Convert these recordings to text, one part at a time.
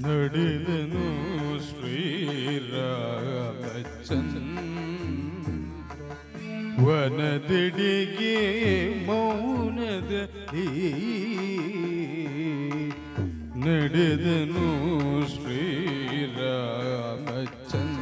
ನಡೆದನು ಶ್ರೀರಾಮಚಂದ್ರ ವನದೆಡೆಗೆ ಮೌನದಲ್ಲಿ ನಡೆದನು ಶ್ರೀರಾಮಚಂದ್ರ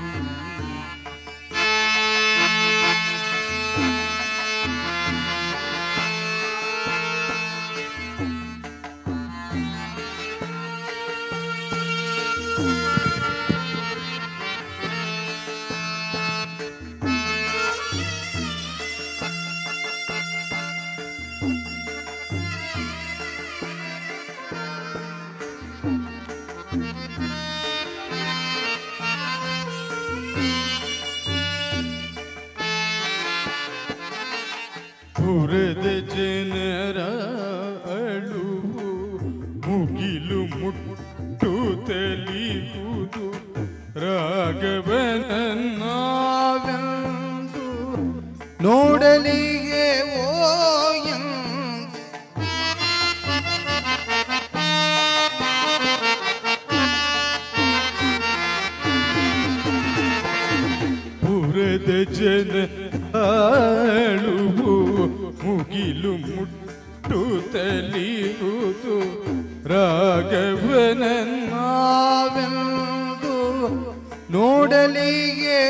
ಪುರದ ಜನರ ಅಳುವು ಮುಗಿಲು ಮುಟ್ಟುತ್ತಲಿಯುವುದು ರಾಘವನನ್ನಾವೆಂದು ನೋಡಲಿಗೆ ಓಯಂ ಪುರದ ಜನ ಅಳುವು ಮುಗಿಲು ಮುಟ್ಟುತ್ತಲಿಯುವುದು ರಾಘವನನ್ನಾವೆಂದು ನೋಡಲಿಗೆ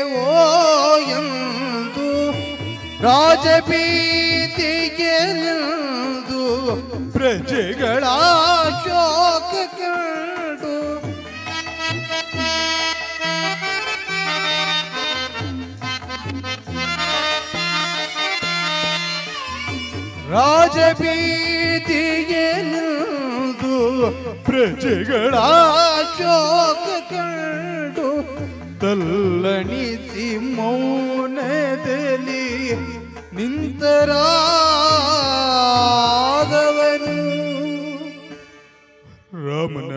ಓಯಂದು ರಾಜಬೀದಿಗೆ ನಿಲ್ದು ಪ್ರಜೆಗಳ ಶೋಕ ಕಂಡು ರಾಜಬೀದಿಗೆ ನಿಲ್ದು ಪ್ರಜೆಗಳ ಶೋಕ ಕಂಡು ತಲ್ಲಣಿಸಿ ಮೌನದಲ್ಲಿ ನಿಂತರಾದವನು ರಾಮನ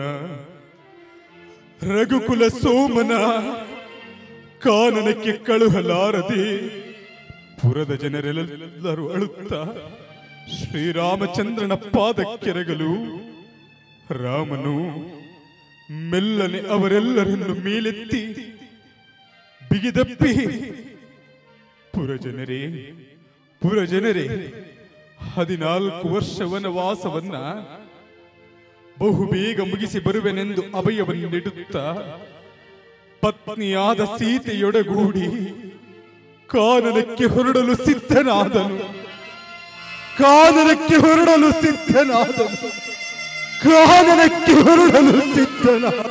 ರಘುಕುಲ ಸೋಮನ ಕಾನನಕ್ಕೆ ಕಳುಹಲಾರದೆ ಪುರದ ಜನರೆಲ್ಲರೂ ಅಳುತ್ತಾ ಶ್ರೀರಾಮಚಂದ್ರನ ಪಾದಕ್ಕೆರಗಲು ರಾಮನು ಮೆಲ್ಲನೆ ಅವರೆಲ್ಲರನ್ನು ಮೇಲೆತ್ತಿ ಬಿಗಿದಪ್ಪಿ ಪುರಜನರೇ ಪುರಜನರೇ ಹದಿನಾಲ್ಕು ವರ್ಷ ವನವಾಸವನ್ನ ಬಹುಬೇಗ ಮುಗಿಸಿ ಬರುವೆನೆಂದು ಅಭಯವನ್ನು ನೀಡುತ್ತಾ ಪತ್ನಿಯಾದ ಸೀತೆಯೊಡಗೂಡಿ ಕಾನನಕ್ಕೆ ಹೊರಡಲು ಸಿದ್ಧನಾದನು ಕಾನನಕ್ಕೆ ಹೊರಡಲು ಸಿದ್ಧನಾದನು ಕಾನನಕ್ಕೆ ಹೊರಡಲು ಸಿದ್ಧನಾದ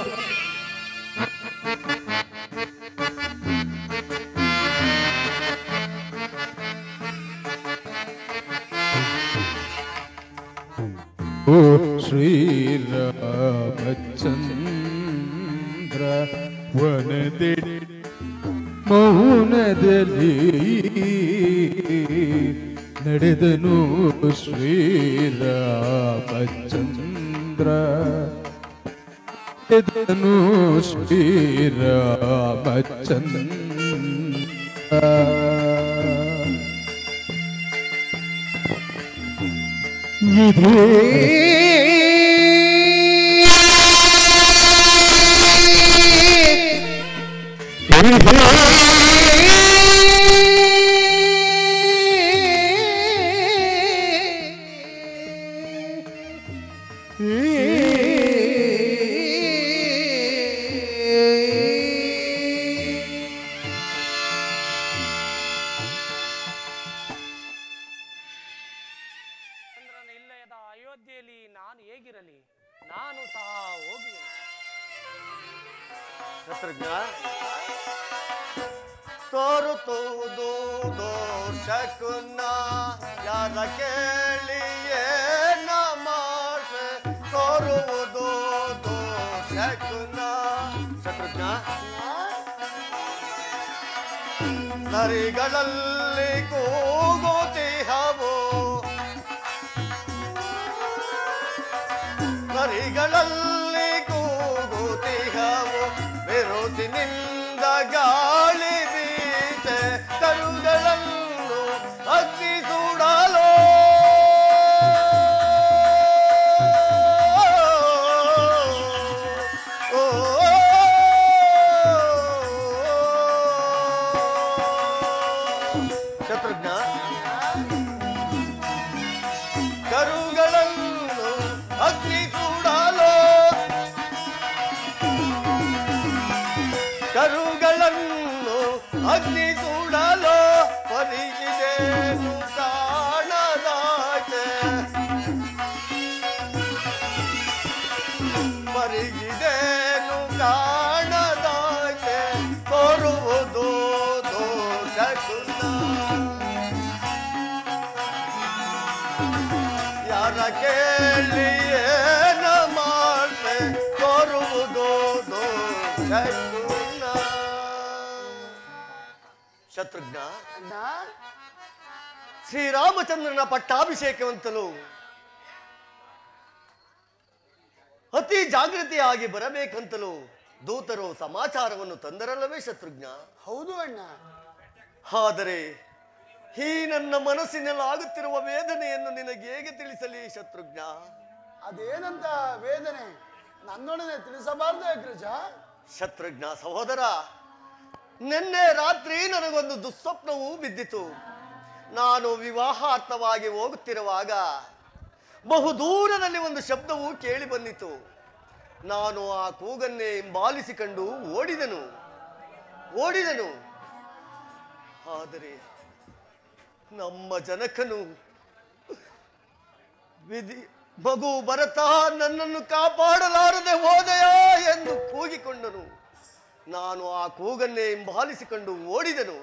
ಓ ಶ್ರೀರಾಮಚಂದ್ರ ವನದೆ ಮೌನದಲ್ಲಿ ನಡೆದನು ಶ್ರೀರಾಮಚಂದ್ರ ನಡೆದನು ಶ್ರೀರಾಮಚಂದ್ರ ಚಂದ್ರನ ಇಲ್ಲದ ಅಯೋಧ್ಯೆಯಲ್ಲಿ ನಾನು ಹೇಗಿರಲಿ ನಾನು ಸಹ ಹೋಗುವೆ ಶತ್ರುಘ್ನ ತೋರುತ್ತುವುದು ದೋಷಕುನ್ನ ಯಾರ ಕೇಳಿಯೇ ನಮಾಷೆ ತೋರುವುದು ದೋಷಕುನ್ನ ಶತ್ರುಘ್ನ ನರಿಗಳಲ್ಲಿ ಕೂಗುತ್ತಿಹವು ನರಿಗಳಲ್ಲಿ ಕೂಗುತ್ತಿಹವು ಬಿರುಸಿನಿಂದ ಗಾಳಿ ಬೀಸೆ ಕರುಗಳನ್ನು ಅಗ್ನಿ ಸುಡಲು ಶತ್ರುಘ್ನ ಕರುಗಳನ್ನು ಅಗ್ನಿ ಸುಡಲು ಕರುಗಳನ್ನು ಅಗ್ನಿ ಸುಡಲು ಪರಿಗಿದೇನು ಕಾಣದಾಚೆ ಪರಿಗಿದೇನು ಕಾಣದಾಚೆ ತೋರುವುದು ದೋಷಗುಣ ಯಾರ ಕೇಳಿ ಏನ ಮಾಡ್ತೆ ತೋರುವುದು ದೋಷಗುಣ ಶತ್ರುಘ್ನ ಅಣ್ಣ ಶ್ರೀರಾಮಚಂದ್ರನ ಪಟ್ಟಾಭಿಷೇಕವಂತಲು ಅತಿ ಜಾಗೃತಿಯಾಗಿ ಬರಬೇಕಂತಲೂ ದೂತರು ಸಮಾಚಾರವನ್ನು ತಂದರಲ್ಲವೇ ಶತ್ರುಘ್ನ ಹೌದು ಅಣ್ಣ ಆದರೆ ಈ ನನ್ನ ಮನಸ್ಸಿನಲ್ಲಿ ಆಗುತ್ತಿರುವ ವೇದನೆಯನ್ನು ನಿನಗೆ ಹೇಗೆ ತಿಳಿಸಲಿ ಶತ್ರುಘ್ನ ಅದೇನಂತ ವೇದನೆ ನನ್ನೊಡನೆ ತಿಳಿಸಬಾರ್ದು ಅಗ್ರಜ ಶತ್ರುಘ್ನ ಸಹೋದರ ನಿನ್ನೆ ರಾತ್ರಿ ನನಗೊಂದು ದುಸ್ವಪ್ನವೂ ಬಿದ್ದಿತು ನಾನು ವಿವಾಹಾರ್ಥವಾಗಿ ಹೋಗುತ್ತಿರುವಾಗ ಬಹು ದೂರದಲ್ಲಿ ಒಂದು ಶಬ್ದವು ಕೇಳಿ ಬಂದಿತು ನಾನು ಆ ಕೂಗನ್ನೇ ಹಿಂಬಾಲಿಸಿಕೊಂಡು ಓಡಿದನು ಓಡಿದನು ಆದರೆ ನಮ್ಮ ಜನಕನು ವಿಧಿ ಮಗು ಬರತಾ ನನ್ನನ್ನು ಕಾಪಾಡಲಾರದೆ ಹೋದೆಯಾ ಎಂದು ಕೂಗಿಕೊಂಡನು ನಾನು ಆ ಕೂಗನ್ನೇ ಹಿಂಬಾಲಿಸಿಕೊಂಡು ಓಡಿದನು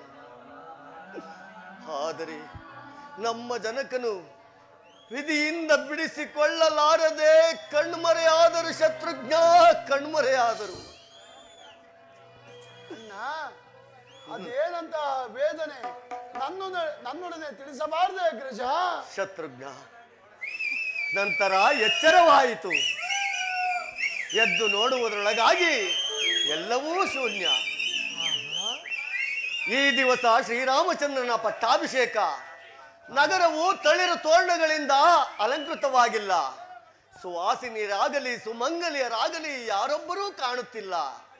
ಆದರೆ ನಮ್ಮ ಜನಕನು ವಿಧಿಯಿಂದ ಬಿಡಿಸಿಕೊಳ್ಳಲಾರದೆ ಕಣ್ಮರೆಯಾದರು ಶತ್ರುಘ್ನ ಕಣ್ಮರೆಯಾದರು ಅಣ್ಣ ಅದೇನಂತ ವೇದನೆ ನನ್ನ ನನ್ನೊಡನೆ ತಿಳಿಸಬಾರ್ದು ಅಗ್ರಜ ಶತ್ರುಘ್ನ ನಂತರ ಎಚ್ಚರವಾಯಿತು ಎದ್ದು ನೋಡುವುದರೊಳಗಾಗಿ ಎಲ್ಲವೂ ಶೂನ್ಯ ಈ ದಿವಸ ಶ್ರೀರಾಮಚಂದ್ರನ ಪಟ್ಟಾಭಿಷೇಕ ನಗರವು ತಳಿರು ತೋರಣಗಳಿಂದ ಅಲಂಕೃತವಾಗಿಲ್ಲ ಸುವಾಸಿನಿಯರಾಗಲಿ ಸುಮಂಗಲಿಯರಾಗಲಿ ಯಾರೊಬ್ಬರೂ ಕಾಣುತ್ತಿಲ್ಲ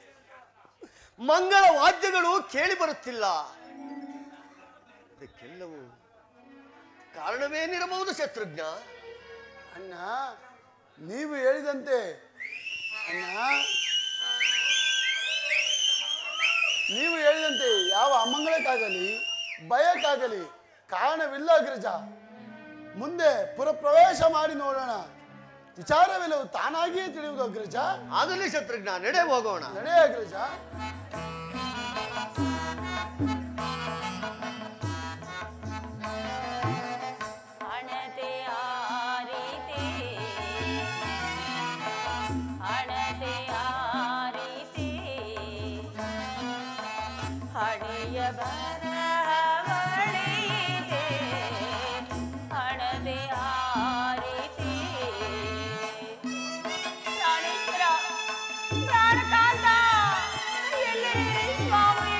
ಮಂಗಳ ವಾದ್ಯಗಳು ಕೇಳಿ ಬರುತ್ತಿಲ್ಲ ಇದಕ್ಕೆಲ್ಲವೂ ಕಾರಣವೇನಿರಬಹುದು ಶತ್ರುಘ್ನ ಅಣ್ಣ ನೀವು ಹೇಳಿದಂತೆ ಅಣ್ಣ ನೀವು ಹೇಳಿದಂತೆ ಯಾವ ಅಮಂಗಳಕ್ಕಾಗಲಿ ಭಯಕ್ಕಾಗಲಿ ಕಾರಣವಿಲ್ಲ ಅಗ್ರಜ ಮುಂದೆ ಪುರಪ್ರವೇಶ ಮಾಡಿ ನೋಡೋಣ ವಿಚಾರವೆಲ್ಲವೂ ತಾನಾಗಿಯೇ ತಿಳಿಯುವುದು ಅಗ್ರಜ ಆಗಲಿ ಶತ್ರುಘ್ನ ನಡೆ ಹೋಗೋಣ ನಡೆ ಅಗ್ರಜ ಹಣತೆ ಆರೀತಿ ಹಣತೆ ಆರೀತಿ ಹಣೆಯ ಬರವಳಿದೆ ಹಣತೆ ಆರೀತಿ ಪ್ರಾಣೇಶ್ವರ ಪ್ರಾಣಕಾಂತ ಎಲ್ಲಿದ್ದೀರಿ ಸ್ವಾಮಿ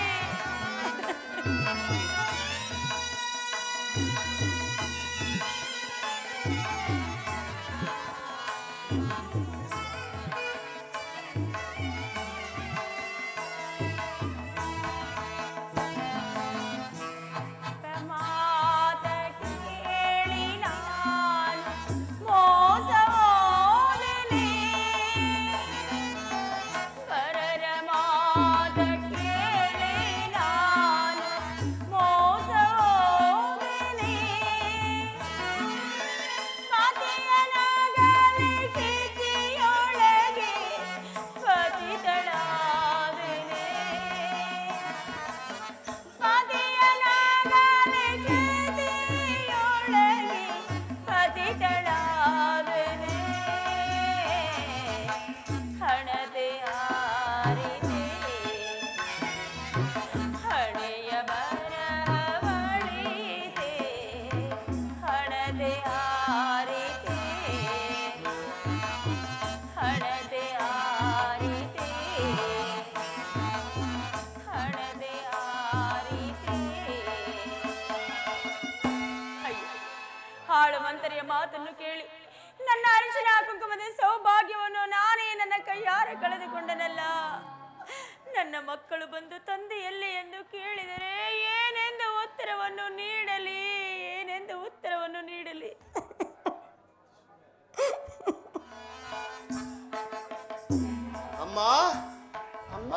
ಪ್ರಮಾದ ಕೇಳಿ ನಾನು ಮೋಸ ಹೋದೆನೆ. ಪರರ ಮಾತ ಕೇಳಿ ನಾನು ಮೋಸ ಹೋದೆನೆ. ಮಾತೆಯನಾಗಲಿ ಕಿತಿಯೊಳಗೆ ಪತಿತಳಾದೆನೆ. ಪತಿಯನಾಗಲಿ ಕಿತಿಯೊಳಗೆ ಪತಿತಳಾದೆನೆ. ಹಣತೆ ಆರಿದೆ ಹಣೆಯ ಬರವಳಿದೆ ಹಣತೆ ಆರಿದೆ ಹಣತೆ ಆರಿದೆ ಹಣತೆ ಆರಿದೆ ಅಯ್ಯೋ ಹಾಳು ಮಂತರಿಯ ಮಾತನ್ನು ಕೇಳಿ ನನ್ನ ಅರಿಶಿನ ಕುಂಕುಮದ ಸೌಭಾಗ್ಯವನ್ನು ನಾನೇ ನನ್ನ ಕೈಯಾರೆ ಕಳೆದುಕೊಂಡನಲ್ಲ ನನ್ನ ಮಕ್ಕಳು ಬಂದು ತಂದೆ ಎಲ್ಲಿ ಎಂದು ಕೇಳಿದರೆ ಏನೆಂದು ಉತ್ತರವನ್ನು ನೀಡಲಿ ಏನೆಂದು ಉತ್ತರವನ್ನು ನೀಡಲಿ ಅಮ್ಮ ಅಮ್ಮ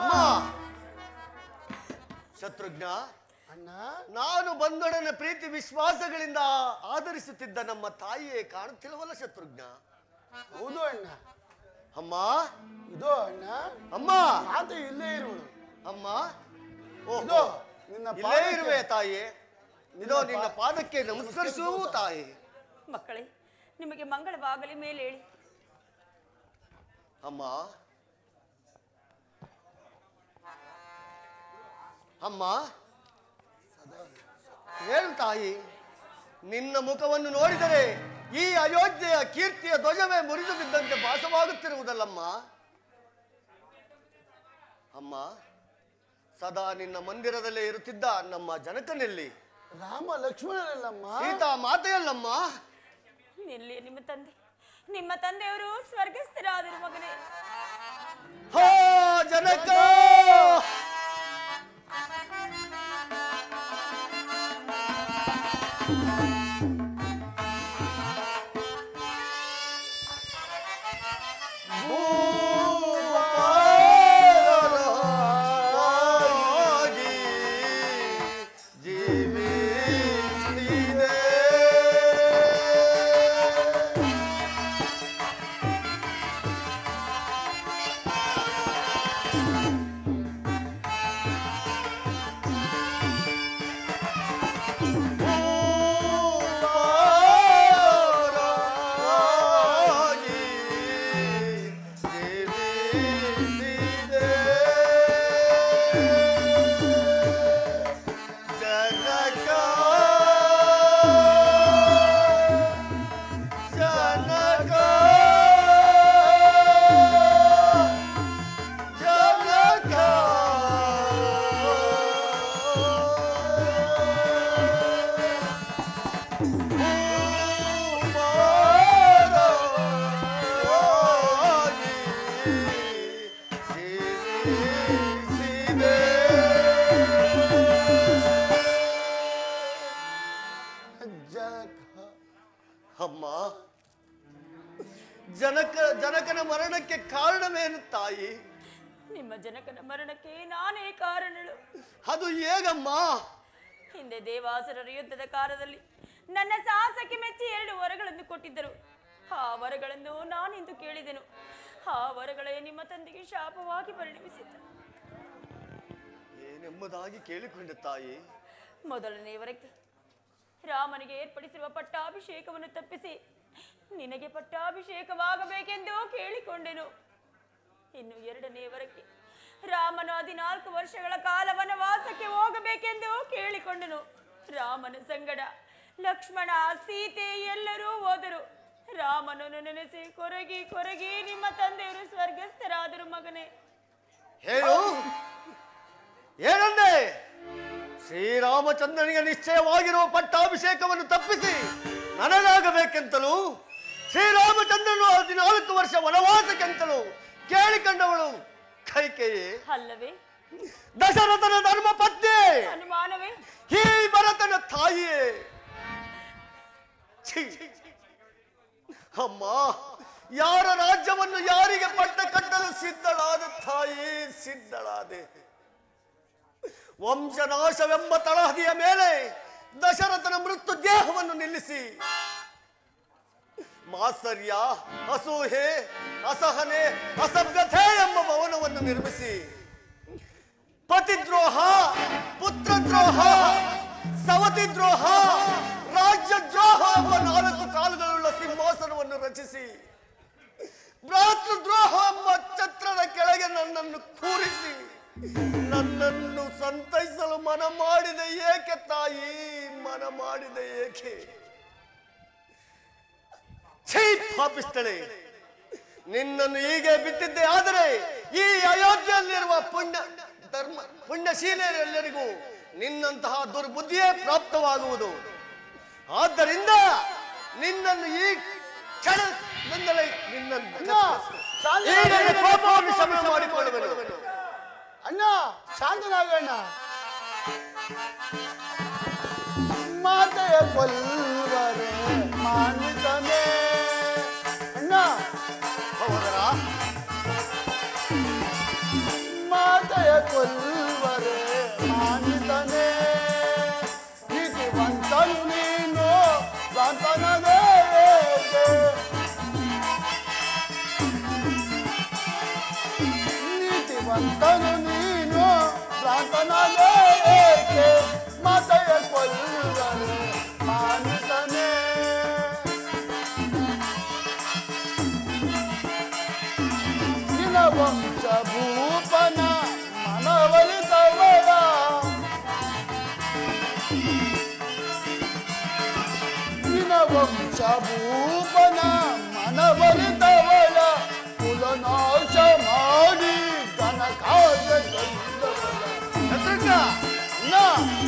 ಶತ್ರುಘ್ನ ಅಣ್ಣ ನಾನು ಬಂದೊಡನೆ ಪ್ರೀತಿ ವಿಶ್ವಾಸಗಳಿಂದ ಆಧರಿಸುತ್ತಿದ್ದ ನಮ್ಮ ತಾಯಿಯೇ ಕಾಣುತ್ತಿಲ್ಲವಲ್ಲ ಶತ್ರುಘ್ನ ಹೌದು ಅಣ್ಣ ಅಮ್ಮ ಇದು ಅಣ್ಣ ಅಮ್ಮ ಮಾತು ಇಲ್ಲೇ ಇರುವಳು ಅಮ್ಮ ಇದು ಓಹೋ ನಿನ್ನ ಇಲ್ಲೇ ಪಾದಕ್ಕೆ- ಇರುವೆ ತಾಯಿ ಇದೋ ನಿನ್ನ ಪಾದಕ್ಕೆ ನಮಸ್ಕರಿಸು ತಾಯಿ ಮಕ್ಕಳೇ ನಿಮಗೆ ಮಂಗಳವಾಗಲಿ ಮೇಲೆ ಹೇಳಿ ಅಮ್ಮ ಅಮ್ಮ ಹೇಳು ತಾಯಿ ನಿನ್ನ ಮುಖವನ್ನು ನೋಡಿದರೆ ಈ ಅಯೋಧ್ಯೆಯ ಕೀರ್ತಿಯ ಧ್ವಜವೇ ಮುರಿದು ಬಿದ್ದಂತೆ ಭಾಸವಾಗುತ್ತಿರುವುದಲ್ಲಮ್ಮ ಅಮ್ಮ ಸದಾ ನಿನ್ನ ಮಂದಿರದಲ್ಲೇ ಇರುತ್ತಿದ್ದ ನಮ್ಮ ಜನಕನೆಲ್ಲಿ ರಾಮ ಲಕ್ಷ್ಮಣರಲ್ಲಮ್ಮ ಸೀತಾ ಮಾತೆಯಲ್ಲಮ್ಮ ಎಲ್ಲಿ ನಿಮ್ಮ ತಂದೆ ನಿಮ್ಮ ತಂದೆಯವರು ಸ್ವರ್ಗಸ್ಥರಾದರು ಮಗನೇ ಹೋ ಜನಕ ಭೂಪಾಲರಾಗಿ ಜೀವಿಸಿದೆ. ಭೂಪಾಲರಾಗಿ ಜೀವಿಸಿದೆ. ಜನಕ ಜನಕ ಜನಕ ಜನಕ ಅಮ್ಮ ಜನಕ ಜನಕನ ಮರಣಕ್ಕೆ ಕಾರಣವೇನು ತಾಯಿ ನಿಮ್ಮ ಜನಕನ ಮರಣಕ್ಕೆ ನಾನೇ ಕಾರಣಳು ಅದು ಹೇಗಮ್ಮ ಹಿಂದೆ ದೇವಾಸುರರ ಯುದ್ಧದ ಕಾಲದಲ್ಲಿ ನನ್ನ ಸಾಹಸಕ್ಕೆ ಮೆಚ್ಚಿ ಎರಡು ವರಗಳನ್ನು ಕೊಟ್ಟಿದ್ದರು ಆ ವರಗಳನ್ನು ನಾನಿಂದು ಕೇಳಿದೆನು ಆ ವರಗಳೇ ನಿಮ್ಮ ತಂದೆಗೆ ಶಾಪವಾಗಿ ಪರಿಣಮಿಸಿತು ಏನೆಂಬುದಾಗಿ ಕೇಳಿಕೊಂಡೆ ತಾಯಿ ಮೊದಲನೇ ವರಕ್ಕೆ ರಾಮನಿಗೆ ಏರ್ಪಡಿಸಿರುವ ಪಟ್ಟಾಭಿಷೇಕವನ್ನು ತಪ್ಪಿಸಿ ನಿನಗೆ ಪಟ್ಟಾಭಿಷೇಕವಾಗಬೇಕೆಂದು ಕೇಳಿಕೊಂಡೆನು ಇನ್ನು ಎರಡನೇ ವರಕ್ಕೆ ರಾಮನು ಹದಿನಾಲ್ಕು ವರ್ಷಗಳ ಕಾಲ ವನವಾಸಕ್ಕೆ ಹೋಗಬೇಕೆಂದು ಕೇಳಿಕೊಂಡನು ರಾಮನ ಸಂಗಡ ಲಕ್ಷ್ಮಣ ಸೀತೆ ಎಲ್ಲರೂ ಹೋದರು ರಾಮನನ್ನು ನೆನೆಸಿ ಕೊರಗಿ ಕೊರಗಿ ನಿಮ್ಮ ತಂದೆಯರು ಸ್ವರ್ಗಸ್ಥರಾದರು ಮಗನೇ ಹೇಳು ಏನಂದೆ ಶ್ರೀರಾಮಚಂದ್ರನಿಗೆ ನಿಶ್ಚಯವಾಗಿರುವ ಪಟ್ಟಾಭಿಷೇಕವನ್ನು ತಪ್ಪಿಸಿ ನನಗಾಗಬೇಕೆಂತಲೂ ಶ್ರೀರಾಮಚಂದ್ರನು ಹದಿನಾಲ್ಕು ವರ್ಷ ವನವಾಸಕ್ಕೆಂತಲೂ ಕೇಳಿಕೊಂಡವಳು ಕೈಕೇಯಿ ಅಲ್ಲವೇ ದಶರಥನ ಧರ್ಮ ಪತ್ನಿ ಅನುಮಾನವೇ ಈ ಭರತನ ತಾಯಿಯೇ ಛೀ! ಅಮ್ಮ ಯಾರ ರಾಜ್ಯವನ್ನು ಯಾರಿಗೆ ಪಟ್ಟ ಕಟ್ಟಲು ಸಿದ್ಧಳಾದ ತಾಯಿ ಸಿದ್ಧಳಾದೆ ವಂಶನಾಶವೆಂಬ ತಳಹದಿಯ ಮೇಲೆ ದಶರಥನ ಮೃತ್ಯು ದೇಹವನ್ನು ನಿಲ್ಲಿಸಿ ಮಾತ್ಸರ್ಯ ಅಸೂಹೆ ಅಸಹನೆ ಅಸಭ್ಯತೆ ಎಂಬ ಭವನವನ್ನು ನಿರ್ಮಿಸಿ ಪತಿದ್ರೋಹ ಪುತ್ರದ್ರೋಹ ಸವತಿ ದ್ರೋಹ ರಾಜ್ಯ ದ್ರೋಹ ಎಂಬ ನಾಲ್ಕು ಕಾಲುಗಳುಳ್ಳ ಸಿಂಹಾಸನವನ್ನು ರಚಿಸಿ ಭ್ರಾತೃದ್ರೋಹ ಎಂಬ ಛತ್ರದ ಕೆಳಗೆ ನನ್ನನ್ನು ಕೂರಿಸಿ ನನ್ನನ್ನು ಸಂತೈಸಲು ಮನ ಮಾಡಿದೆ ಏಕೆ ತಾಯಿ ಮನ ಮಾಡಿದೆ ಏಕೆ ಛೀ ಪಾಪಿಸ್ತಳೆ ನಿನ್ನನ್ನು ಹೀಗೆ ಬಿಟ್ಟಿದ್ದೆ ಆದರೆ ಈ ಅಯೋಧ್ಯೆಯಲ್ಲಿರುವ ಪುಣ್ಯ ಧರ್ಮ ಪುಣ್ಯಶೀಲೆಯರೆಲ್ಲರಿಗೂ ನಿನ್ನಂತಹ ದುರ್ಬುದ್ಧಿಯೇ ಪ್ರಾಪ್ತವಾಗುವುದು ಆದ್ದರಿಂದ ನಿನ್ನನ್ನು ಈ ಕ್ಷಣದಿಂದಲೇ ನಿನ್ನನ್ನು ಶಾಂತಿ ಈ ನನ್ನ ಕೋಪವನ್ನು ಶಮನ ಮಾಡಿಕೊಳ್ಳುವೆನು ಅಣ್ಣ ಶಾಂತನಾಗಣ್ಣ ಮಾತೆಯ ಕೊಲ್ವರೆ ಮಾನ್ವಿತನೇ ಅಣ್ಣ ಸಹೋದರ ಮಾತೆಯ ಕೊಲ್ವರೆ ಮಾನ್ವಿತನೇ ನೀತಿವಂತನು ನೀನು ಸ್ವಂತನದೇ ನೀತಿವಂತನು ನೀನು ಭ್ರಾಂತನದೇ ಏಕೆ ಮಾತೆಯ ಕೊಲ್ಲರೆ ಮಾನಿತನೇ ನಿನ ವಂಶ ಭೂಪನ ಮನವಲಿತವರ ನಿನ ವಂಶ ಭೂಪನ ಮನವಲಿತವಳ ಕುಲನಾಶ ಮಾಡಿ ಘನಕಾರ್ಯ ಕೈದವಳ ಶತ್ರುಘ್ನ ನಾ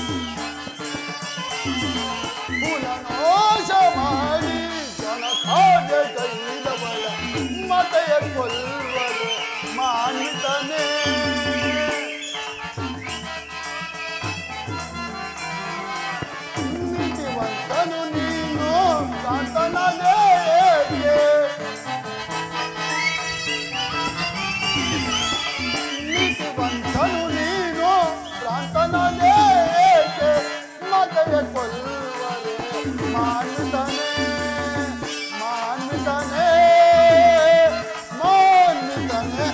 ಕುಲನಾಶ ಮಾಡಿ ಘನಕಾರ್ಯ ಕೈದವಳ ಮತೆಯ ಕೊಲ್ವರು ಮಾನ್ವಿತನೇ ನೀತಿವಂತನು ನೀನು ಕಾಂತನದೇ ನೀತಿವಂತನು ನೀನು ಪ್ರಾಂತನದೇ ಮತೆಯ ಕೊಲ್ವರೆ ಮಾನ್ವಿತನೇ ಮಾನ್ವಿತನೇ ಮಾನ್ವಿತನೇ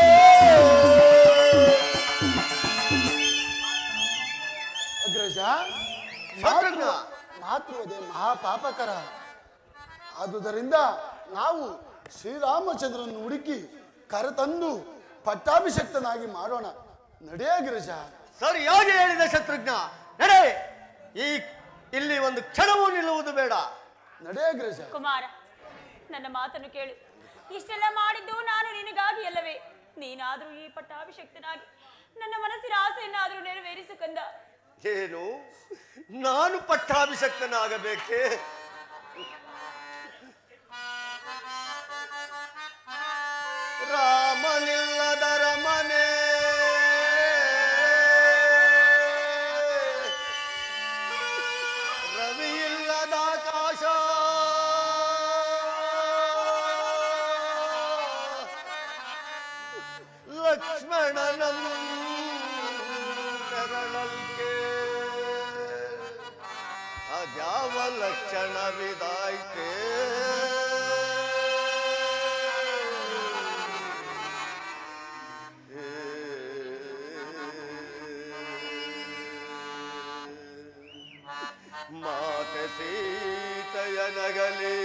ಅಗ್ರಜ ಶತ್ರುಘ್ನ. ಮಾತೃವದೆ ಮಹಾಪಾಪಕರ ಆದುದರಿಂದ ನಾವು ಶ್ರೀರಾಮಚಂದ್ರನ್ನು ಹುಡುಕಿ ಕರೆತಂದು ಪಟ್ಟಾಭಿಷಕ್ತನಾಗಿ ಮಾಡೋಣ ನಡೆಯ ಗಿರಿಜ ಸರಿಯಾಗಿ ಹೇಳಿದ ಶತ್ರುಘ್ನ ನಡೆ ಈ ಇಲ್ಲಿ ಒಂದು ಕ್ಷಣವೂ ನಿಲ್ಲುವುದು ಬೇಡ ನಡೆಯ ಗಿರಿಜ ಕುಮಾರ ನನ್ನ ಮಾತನ್ನು ಕೇಳು ಇಷ್ಟೆಲ್ಲ ಮಾಡಿದ್ದು ನಾನು ನಿನಗಾಗಿ ಅಲ್ಲವೇ ನೀನಾದರೂ ಈ ಪಟ್ಟಾಭಿಷಕ್ತನಾಗಿ ನನ್ನ ಮನಸ್ಸಿನ ಆಸೆಯನ್ನಾದರೂ ನೆರವೇರಿಸು ಕಂದ ಏನು ನಾನು ಪಟ್ಟಾಭಿಷಕ್ತನಾಗಬೇಕೆ ರಾಮನಿಲ್ಲದರ ಮನೆ ರವಿಯಿಲ್ಲದ ಆಕಾಶ ಲಕ್ಷ್ಮಣನಂ ಶರಣಲ್ಕೆ ಅದ್ಯಾವ ಲಕ್ಷಣವಿದಾಯ್ತೆ ಮಾತೆ ಸೀತೆಯ ನಗಲಿ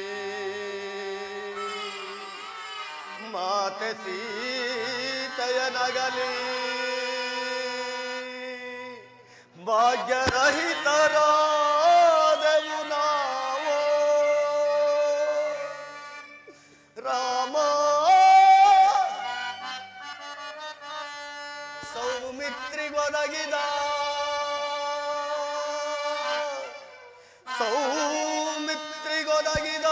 ಮಾತೆ ಸೀತೆಯ ನಗಲಿ ಭಾಗ್ಯರಹಿತರಾದೆವು ನಾವು ರಾಮ ಸೌಮಿತ್ರಿಗೊದಗಿದ ಸೌಮಿತ್ರಿಗೊದಗಿದ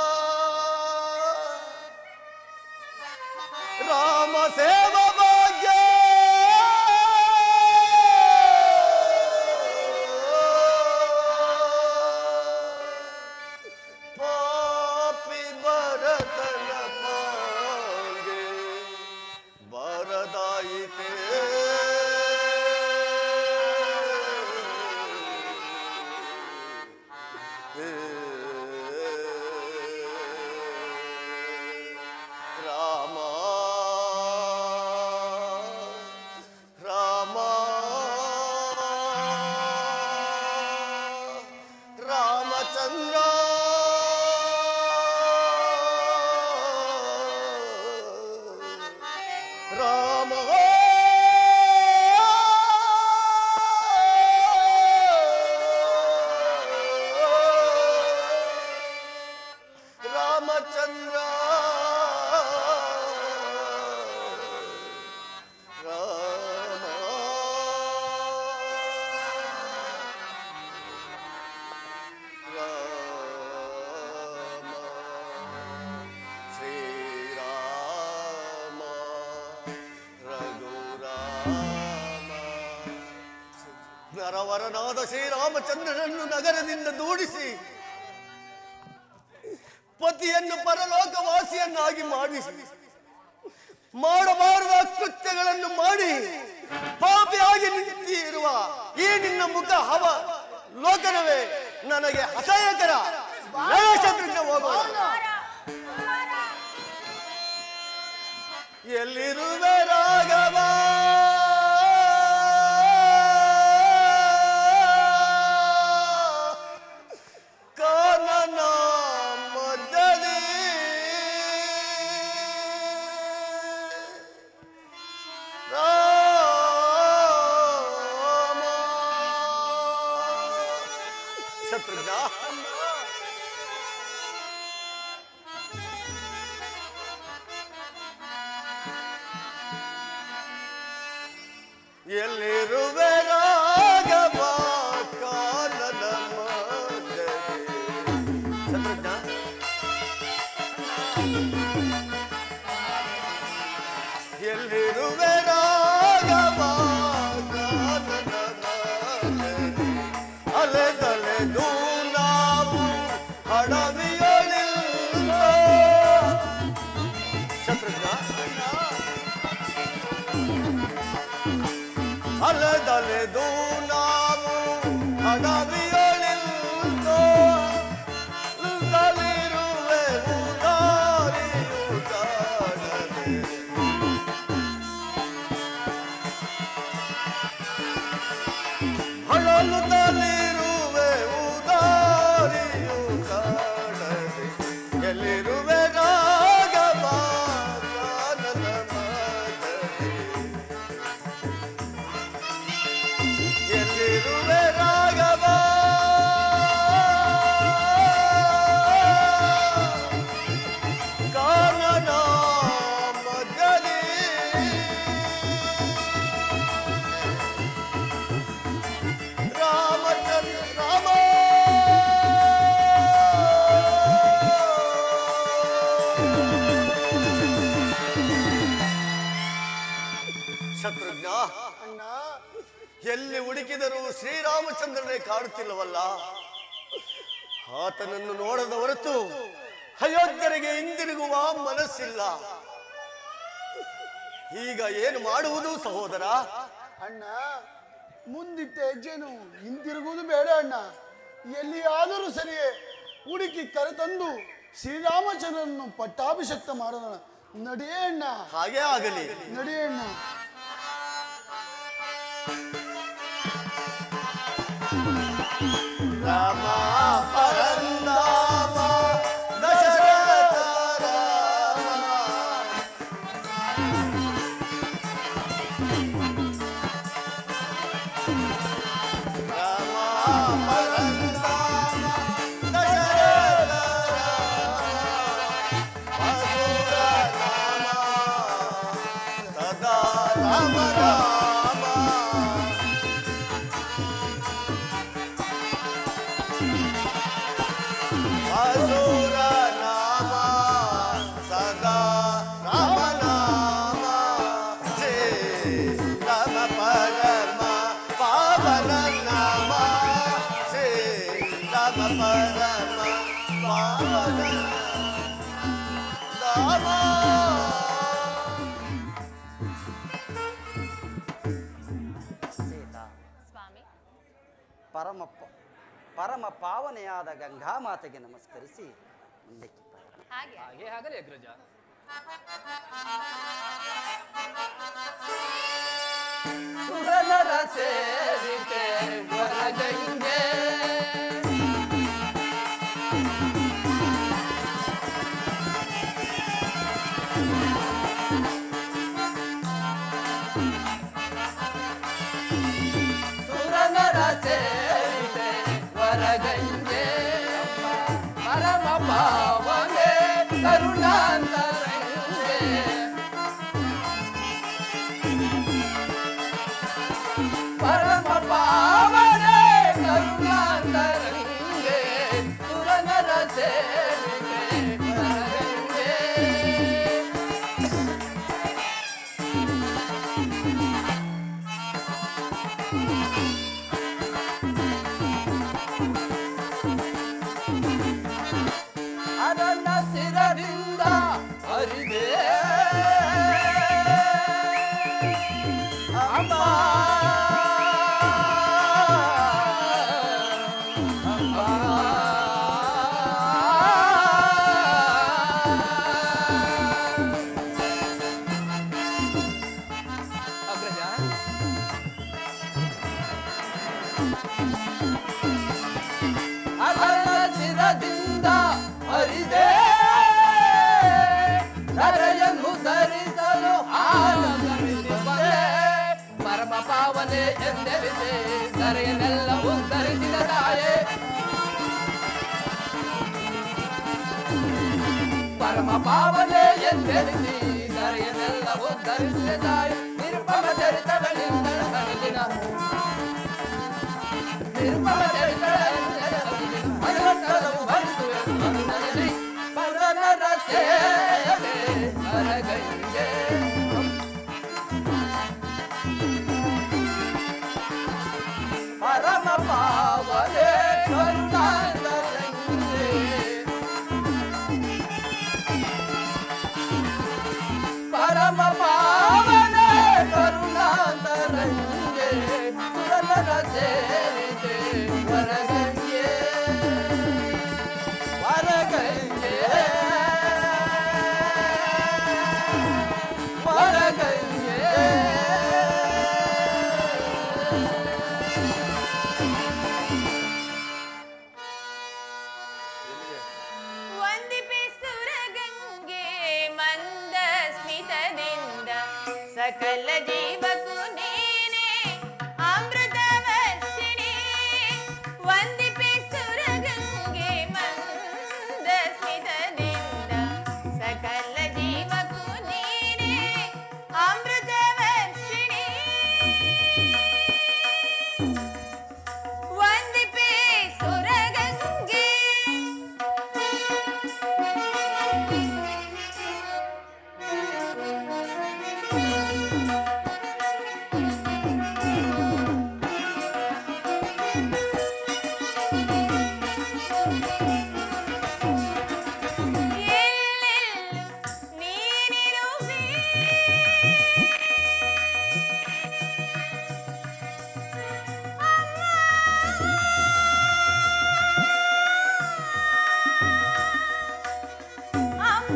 ರಾಮ ಸೇವ ಭಾಗ್ಯ ಪಾಪಿ ಭರತನ ಪಾಂಗೆ ಬರದಾಯಿತೆ ರಾಮ ರಾಮ ರಾಮಚಂದ್ರ ರಾಮ ಶ್ರೀರಾಮಚಂದ್ರನನ್ನು ನಗರದಿಂದ ದೂಡಿಸಿ ಪತಿಯನ್ನು ಪರಲೋಕವಾಸಿಯನ್ನಾಗಿ ಮಾಡಿಸಿ ಮಾಡಬಾರದ ಕೃತ್ಯಗಳನ್ನು ಮಾಡಿ ಪಾಪಿಯಾಗಿ ನಿಂತಿರುವ ಈ ನಿನ್ನ ಮುಖ ಹವ ಲೋಕನವೇ ನನಗೆ ಅಸಹ್ಯಕರ ನರಶತ್ರುಘ್ನ ಹೋಗೋಣ ಎಲ್ಲಿರುವೆ ರಾಘವ ಕಾನನ ಮಧ್ಯದಲ್ಲಿ ರಾಮ ಶತ್ರುಘ್ನ ಎಲ್ಲಿರುವೆ ರಾಘವ ಕಾನನ ಮಧ್ಯದಲ್ಲಿ ಶತ್ರುಘ್ನ ಎಲ್ಲಿರುವೆ ರಾಘವ ಕಾನನ ಮಧ್ಯದಲ್ಲಿ ಅಲೆದಲೆದು ನಾವು ಹಡವಿಯೊಳಿಲ್ಲ ಶತ್ರುಘ್ನ ಅಲೆದಲೆದು ನಾವು ಹಡವಿಯೊಳಿಲ್ಲೋ ದಲಿರುವೆವು ದಾರಿಯು ಕಾಣದೆ. ಹಳಲುತ್ತಲಿರುವೆವು ದಾರಿಯು ಕಾಣದೆ. ಎಲ್ಲಿರುವೆ ರಾಘವ ಕಾನನ ಮಧ್ಯದಲ್ಲಿ. ಎಲ್ಲಿರುವೆ ರಾಘವ ಕಾನನ ಮಗಲಿ ರಾಮಚಂದ್ರ ರಾಮ ಶತ್ರುಘ್ನ ಅಣ್ಣ ಎಲ್ಲಿ ಹುಡುಕಿದರೂ ಶ್ರೀರಾಮಚಂದ್ರನೇ ಕಾಡುತ್ತಿಲ್ಲವಲ್ಲ ಆತನನ್ನು ನೋಡದ ಹೊರತು ಅಯೋಧ್ಯರಿಗೆ ಹಿಂದಿರುಗುವ ಮನಸ್ಸಿಲ್ಲ ಈಗ ಏನು ಮಾಡುವುದು ಸಹೋದರ ಅಣ್ಣ ಮುಂದಿಟ್ಟ ಹೆಜ್ಜೆನು ಹಿಂತಿರುಗುವುದು ಬೇಡ ಅಣ್ಣ ಎಲ್ಲಿಯಾದರೂ ಸರಿಯೇ ಹುಡುಕಿ ಕರೆತಂದು ಶ್ರೀರಾಮಚಂದ್ರನನ್ನು ಪಟ್ಟಾಭಿಷಕ್ತ ಮಾಡೋಣ ನಡೆಯೇ ಅಣ್ಣ ಹಾಗೇ ಆಗಲಿ ನಡೆಯೇ ಅಣ್ಣ ರಾಮ ಪರಂದಾಮ ದಶರಥ ರಾಮ ರಾಮ ಪರಂದಾಮ ದಶರಥ ರಾಮ ಮಧುರ ರಾಮ ಸದಾ ರಾಮ ರಾಮ ಅಸುರ ನಾಮ ಸದಾ ರಾಮ ನಾಮ ಶ್ರೀ ರಾಮ ಪರಮ ಪಾವನ ನಾಮ ಶ್ರೀ ರಾಮ ಪರಮ ಪಾವನ ನಾಮ ಸೀತಾ ಸ್ವಾಮಿ ಪರಮ ಪ- ಪರಮ ಪಾವನೆಯಾದ ಗಂಗಾ ಮಾತೆಗೆ ನಮಸ್ಕರಿಸಿ ಮುಂದಕ್ಕೆ ಬರೋಣ. ಹಾಗೆ ಹಾಗೆ ಆಗಲಿ ಅಗ್ರಜ ಸುರನರ ಸೇರಿಕೆ ವರಗಂಗೆ ಸುರನರ ಸೇರಿಕೆ ವರಗಂಗೆ ಪರಮ ಪಾವನೆ ಕರುಣಾಂತರಂಗೆ ಪರಮ ಪಾವನೆ ಕರುಣಾಂತರಂಗೆ ಸುರನರ ಸೇವಿಕೆ ವರಗಂಗೆ ಎಂದೆನಿಸಿ ಧರೆಯನ್ನೆಲ್ಲ ಉದ್ಧರಿಸಿದ ತಾಯೇ ಪರಮ ಪಾವನೆ ಎಂದೆನಿಸಿ ಧರೆಯನ್ನೆಲ್ಲ ಉದ್ಧರಿಸಿದ ತಾಯಿ ನಿರ್ಭವ ಚರಿತಗಳಿಂದ ಕಡಲಿನ ನಿರ್ಭವ ಚರಿತಗಳಿಂದ ಮನವತ್ತರವು ಭರಿಸುವೆ ಮನದಲ್ಲಿ ಪರನರ ಸೇವೆ ಹರಗೈಗೆ ಪರಮ ಪಾವನೆ ಕರುಣಾಂತರಂಗೆ ಪರಮ ಪಾವನೆ ಕರುಣಾಂತರಂಗೆ ಸುರನರ ಸೇರಿದೆ ವರಗಂಗೆ ವರಗಂಗೆ ವರಗಂಗೆ ವಂದಿಪೆ ಸುರಗಂಗೆ ಮಂದ ಸ್ಮಿತದಿಂದ ಸಕಲ ಜೀವಕ್ಕೂ ನೀನೆ ಅಮೃತ ವರ್ಷಿಣಿ ವಂದಿಪೆ ಸುರಗಂಗೆ ಮಂದ ಸ್ಮಿತದಿಂದ ಸಕಲ ಜೀವಕ್ಕೂ ನೀನೆ ಅಮೃತ ವರ್ಷಿಣಿ ವಂದಿಪೆ ಸುರಗಂಗೆ ಎಲ್ಲೆಲ್ಲೂ ನೀನಿರುವೆ ಅಮ್ಮ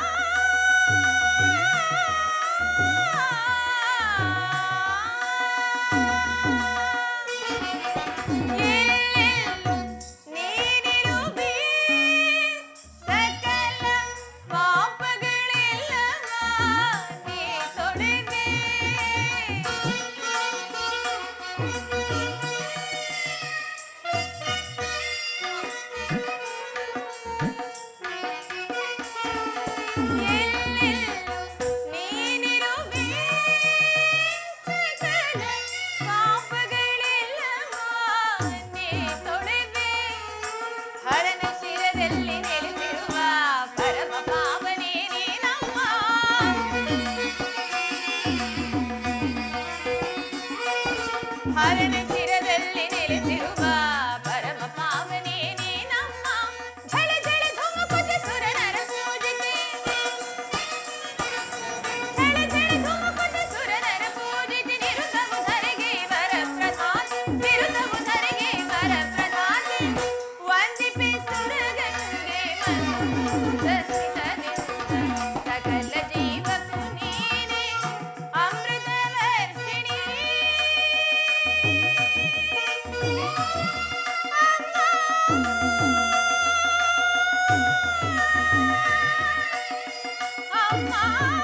ಎಲ್ಲೆಲ್ಲೂ ನೀನಿರುವೆ ಸಕಲ ಪಾಪಗಳೆಲ್ಲ ನೀ ತೊಳೆದೆ ಎಲ್ಲೆಲ್ಲೂ ನೀನಿರುವೆ ಸಕಲ ಪಾಪಗಳೆಲ್ಲ ನೀ ತೊಳೆದೆ ಹರನ ಶಿರದಲ್ಲಿ ನೆಲೆಸಿರುವ ಪರಮ ಪಾವನೇ ನೀನಮ್ಮ ಹರನ ಶಿರದಲ್ಲಿ ನೆಲೆಸಿರುವ ಪರಮ ಪಾವನೇ ನೀನಮ್ಮ ಝಳ ಝಳ ಧುಮುಕುತ ಸುರನರ ಪೂಜಿತೆ ಝಳ ಝಳ ಧುಮುಕುತ ಸುರನರ ಪೂಜಿತೆ ನಿರುತವು ಧರೆಗೆ ವರ ಪ್ರಸಾದ ನಿರುತವು ಧರೆಗೆ ವರ ಪ್ರಸಾದ ವಂದಿಪೆ ಸುರಗಂಗೆ ಮಂದ ಸ್ಮಿತದಿಂದ ಸಕಲ ಜೀವಕ್ಕೂ ನೀನೆ ಅಮೃತ ವರ್ಷಿಣಿ ಅಮ್ಮ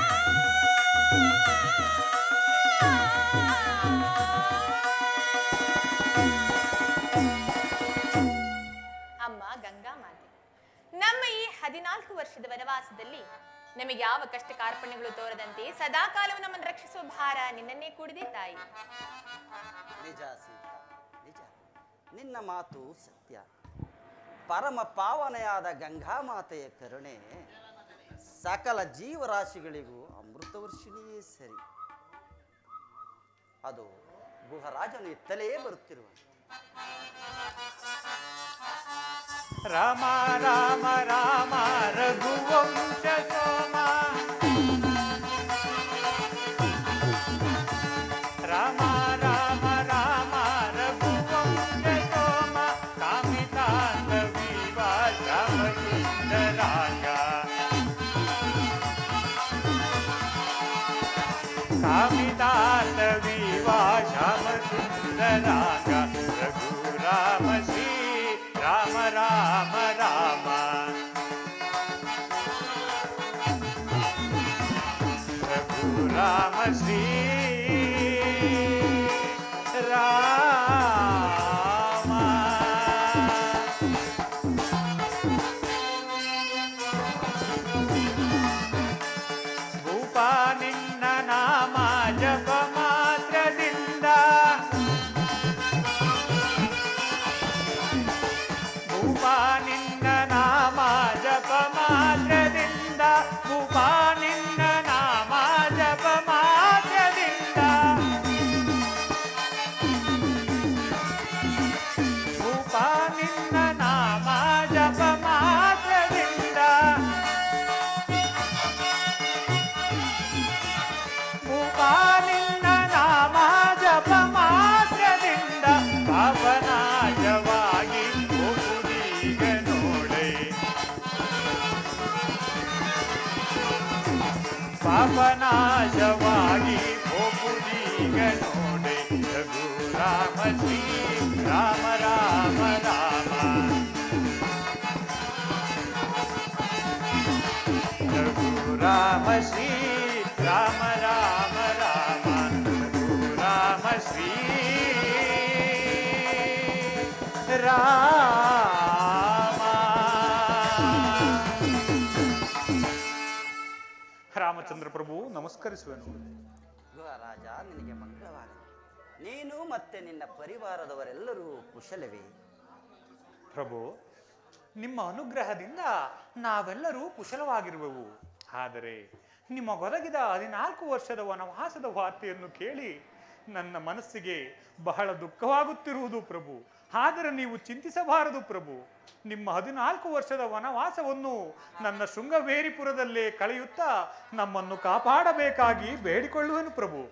ಅಮ್ಮ ಗಂಗಾ ಮಾತೆ ನಮ್ಮ ಈ ಹದಿನಾಲ್ಕು ವರ್ಷದ ವನವಾಸದಲ್ಲಿ ನಮಗೆ ಯಾವ ಕಷ್ಟ ಕಾರ್ಪಣ್ಯಗಳು ತೋರದಂತೆ ಸದಾ ಕಾಲವು ನಮ್ಮನ್ನು ರಕ್ಷಿಸುವ ಭಾರ ನಿನ್ನನ್ನೇ ಕೂಡಿದೆ ತಾಯಿ ನಿಜ ಸೀತಾ ನಿಜ ನಿನ್ನ ಮಾತು ಸತ್ಯ ಪರಮ ಪಾವನೆಯಾದ ಗಂಗಾಮಾತೆಯ ಕರುಣೆ ಸಕಲ ಜೀವರಾಶಿಗಳಿಗೂ ಅಮೃತ ವರ್ಷಿಣಿಯೇ ಸರಿ ಅದು ಗುಹರಾಜನು ಎತ್ತಲೇ ಬರುತ್ತಿರುವ ರಾಮ ರಾಮ ರಾಮ ರಘುವಂಶ ಸೋಮ ರಾಮ ರಾಮ ರಾಮ ರಘುವಂಶ ಸೋಮ ಕಾಮಿತಾಂತ ವಿವಾಸ ಸುಂದರಾಂಗ ಕಾಮಿತಾಂತ ವಿವಾಸ ಸುಂದರಾಂಗ ರಘುರಾಮ ಶ್ರೀ ರಾಮ ರಾಮ ರಾಮ ರಘುರಾಮ ಶ್ರೀ ನಿನ್ನ ನಾಮ ಜಪ ಮಾತ್ರದಿಂದ ಭೂಪ ನಿನ್ನ ನಾಮ ಜಪ ಮಾತ್ರದಿಂದ ಭೂಪ ನಿನ್ನ ನಾಮ ಜಪ ಮಾತ್ರದಿಂದ ಭೂಪ ನಿನ್ನ ನಾಮ ಜಪ ಮಾತ್ರದಿಂದ ಪಾಪನಾಶವಾಗಿ ಹೋಗುದೀಗ ನೋಡೆ ಪಾಪನಾಶವಾಗಿ ಹೋಗುದೀಗ ನೋಡೆ ರಘು ರಾಮ ಶ್ರೀ ರಾಮ ರಾಮ ರಾಮ ರಘು ರಾಮ ಶ್ರೀ ರಾಮ ರಾಮ ರಾಮ ರಘು ರಾಮ ಶ್ರೀ ರಾಮ ರಾಮಚಂದ್ರ ಪ್ರಭು ನಮಸ್ಕರಿಸುವೆನು ಗುಹರಾಜ ನಿನಗೆ ಮಂಗಳವಾಗಲಿ ನೀನು ಮತ್ತೆ ನಿನ್ನ ಪರಿವಾರದವರೆಲ್ಲರೂ ಕುಶಲವೇ ಪ್ರಭು ನಿಮ್ಮ ಅನುಗ್ರಹದಿಂದ ನಾವೆಲ್ಲರೂ ಕುಶಲವಾಗಿರುವೆವು ಆದರೆ ನಿಮಗೊದಗಿದ ಹದಿನಾಲ್ಕು ವರ್ಷದ ವನವಾಸದ ವಾರ್ತೆಯನ್ನು ಕೇಳಿ ನನ್ನ ಮನಸ್ಸಿಗೆ ಬಹಳ ದುಃಖವಾಗುತ್ತಿರುವುದು ಪ್ರಭು ಆದರೆ ನೀವು ಚಿಂತಿಸಬಾರದು ಪ್ರಭು ನಿಮ್ಮ ಹದಿನಾಲ್ಕು ವರ್ಷದ ವನವಾಸವನ್ನು ನನ್ನ ಶೃಂಗವೇರಿಪುರದಲ್ಲೇ ಕಳೆಯುತ್ತಾ ನಮ್ಮನ್ನು ಕಾಪಾಡಬೇಕಾಗಿ ಬೇಡಿಕೊಳ್ಳುವೆನು ಪ್ರಭು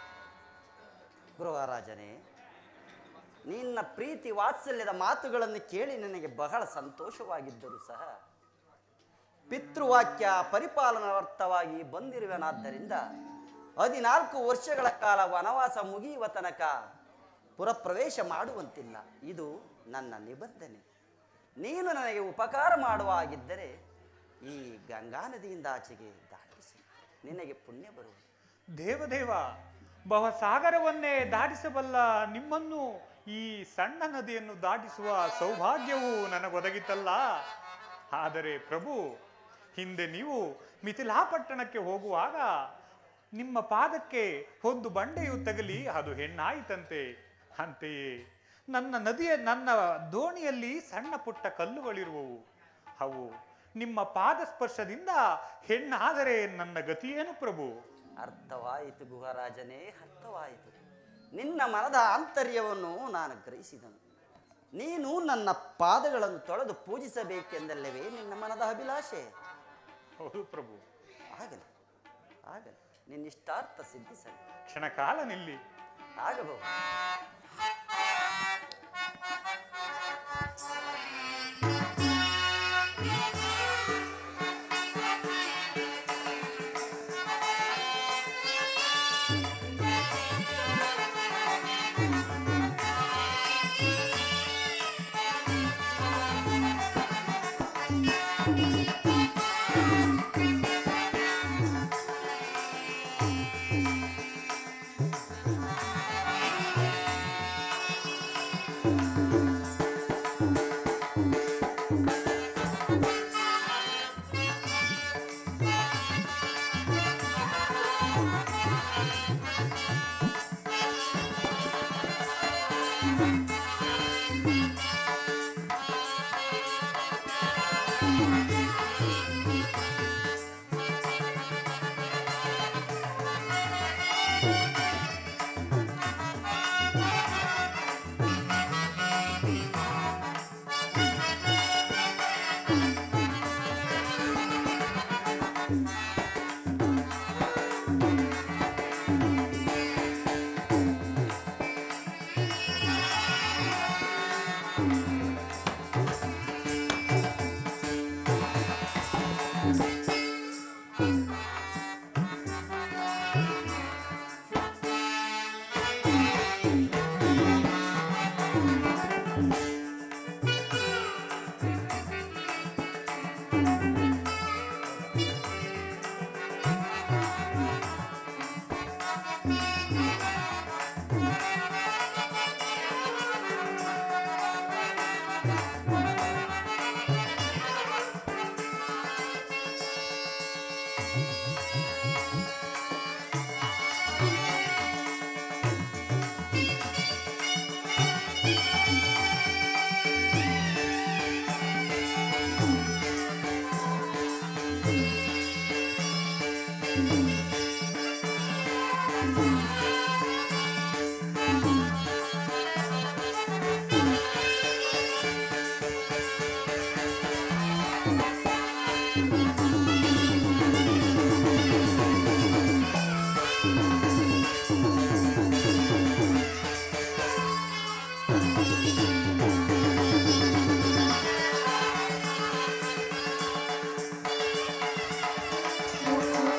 ಗೃಹರಾಜನೇ ನಿನ್ನ ಪ್ರೀತಿ ವಾತ್ಸಲ್ಯದ ಮಾತುಗಳನ್ನು ಕೇಳಿ ನನಗೆ ಬಹಳ ಸಂತೋಷವಾಗಿದ್ದರೂ ಸಹ ಪಿತೃವಾಕ್ಯ ಪರಿಪಾಲನಾರ್ಥವಾಗಿ ಬಂದಿರುವೆನಾದ್ದರಿಂದ ಹದಿನಾಲ್ಕು ವರ್ಷಗಳ ಕಾಲ ವನವಾಸ ಮುಗಿಯುವ ತನಕ ಪುರಪ್ರವೇಶ ಮಾಡುವಂತಿಲ್ಲ ಇದು ನನ್ನ ನಿಬಂಧನೆ ನೀನು ನನಗೆ ಉಪಕಾರ ಮಾಡುವ ಹಾಗಿದ್ದರೆ ಈ ಗಂಗಾ ನದಿಯಿಂದ ಆಚೆಗೆ ದಾಟಿಸಿ ನಿನಗೆ ಪುಣ್ಯ ಬರುವುದು ದೇವದೇವ ಭವಸಾಗರವನ್ನೇ ದಾಟಿಸಬಲ್ಲ ನಿಮ್ಮನ್ನು ಈ ಸಣ್ಣ ನದಿಯನ್ನು ದಾಟಿಸುವ ಸೌಭಾಗ್ಯವು ನನಗೊದಗಿತಲ್ಲ ಆದರೆ ಪ್ರಭು ಹಿಂದೆ ನೀವು ಮಿಥಿಲಾಪಟ್ಟಣಕ್ಕೆ ಹೋಗುವಾಗ ನಿಮ್ಮ ಪಾದಕ್ಕೆ ಒಂದು ಬಂಡೆಯು ತಗಲಿ ಅದು ಹೆಣ್ಣಾಯಿತಂತೆ ಅಂತೆಯೇ ನನ್ನ ನದಿಯ ನನ್ನ ದೋಣಿಯಲ್ಲಿ ಸಣ್ಣ ಪುಟ್ಟ ಕಲ್ಲುಗಳಿರುವವು ಅವು ನಿಮ್ಮ ಪಾದ ಸ್ಪರ್ಶದಿಂದ ಹೆಣ್ಣಾದರೆ ನನ್ನ ಗತಿಯೇನು ಪ್ರಭು ಅರ್ಥವಾಯಿತು ಗುಹರಾಜನೇ ಅರ್ಥವಾಯಿತು ನಿನ್ನ ಮನದ ಆಂತರ್ಯವನ್ನು ನಾನು ಗ್ರಹಿಸಿದನು ನೀನು ನನ್ನ ಪಾದಗಳನ್ನು ತೊಳೆದು ಪೂಜಿಸಬೇಕೆಂದಲ್ಲವೇ ನಿನ್ನ ಮನದ ಅಭಿಲಾಷೆ ಹೌದು ಪ್ರಭು ಆಗಲಿ ಆಗಲಿ ನಿನ್ನಿಷ್ಟಾರ್ಥ ಸಿದ್ಧಿಸಲಿ ಕ್ಷಣಕಾಲ ನಿಲ್ಲಿ ಆಗಬಹುದು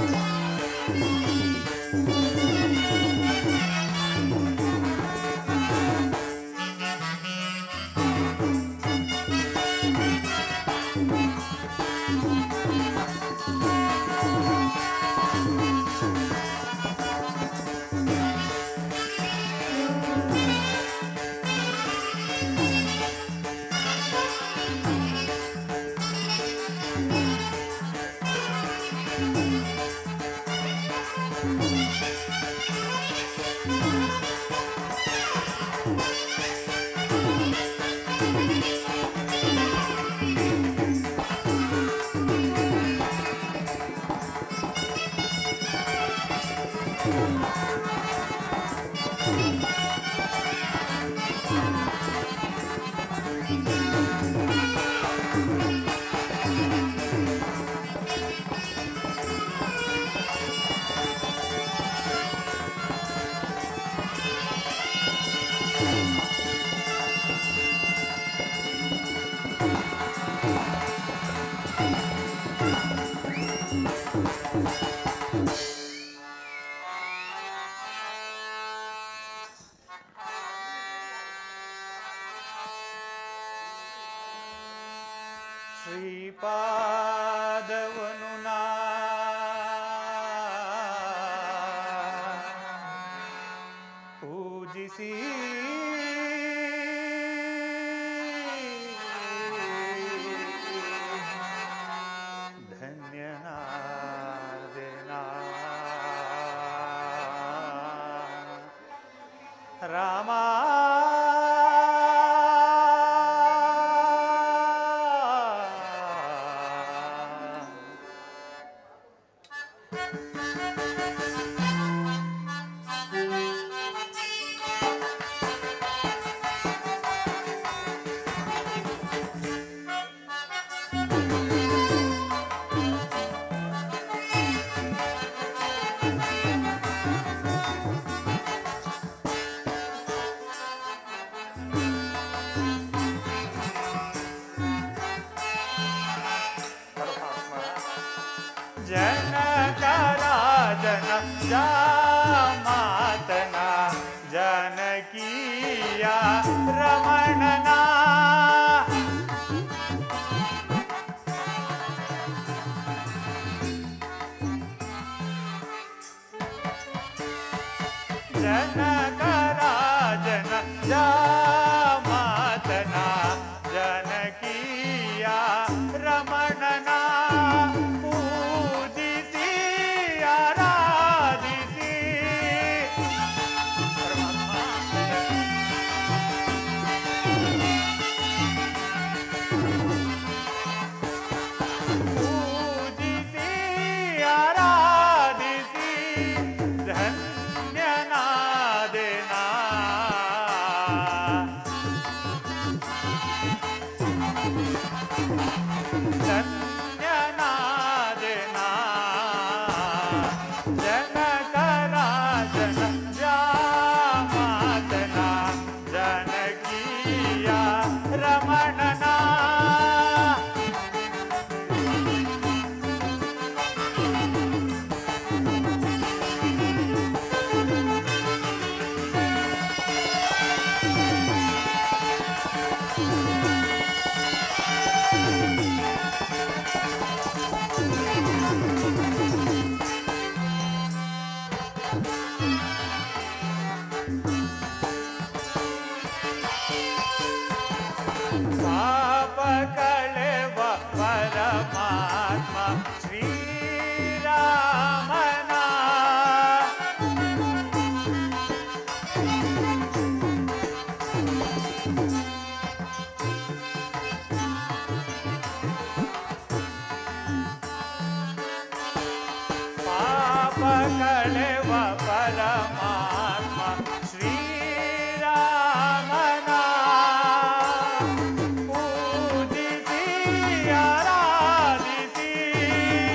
ಶ್ರೀಪಾದವನು ನಾ ಪೂಜಿಸಿ ಧನ್ಯನಾದೆನಾ ರಾಮ ಜನಕರಾಜನ ಜಾಮಾತನ ಜನಕೀಯ ರಮಣನ ಜನಕರಾಜನ ಜಾಮಾತನ ಜನಕೀಯ ರಮಣನ ಪೂಜಿಸಿ ಆರಾಧಿಸಿ ಪೂಜಿಸಿ ಆರಾಧಿಸಿ ಧನ್ಯನಾದೆನಾ ಧನ್ಯನಾದೆನಾ ಜನಕರಾಜನ ಜಾಮಾತನ ಜನಕೀಯ ರಮಣನ ಪಾಪ ಕಳೆವ ಪರಮಾತ್ಮ ಶ್ರೀರಾಮನ ಪಾಪ ಕಳೆವ ಪರಮಾತ್ಮ ಶ್ರೀರಾಮನ ಪೂಜಿಸಿ ಆರಾಧಿಸಿ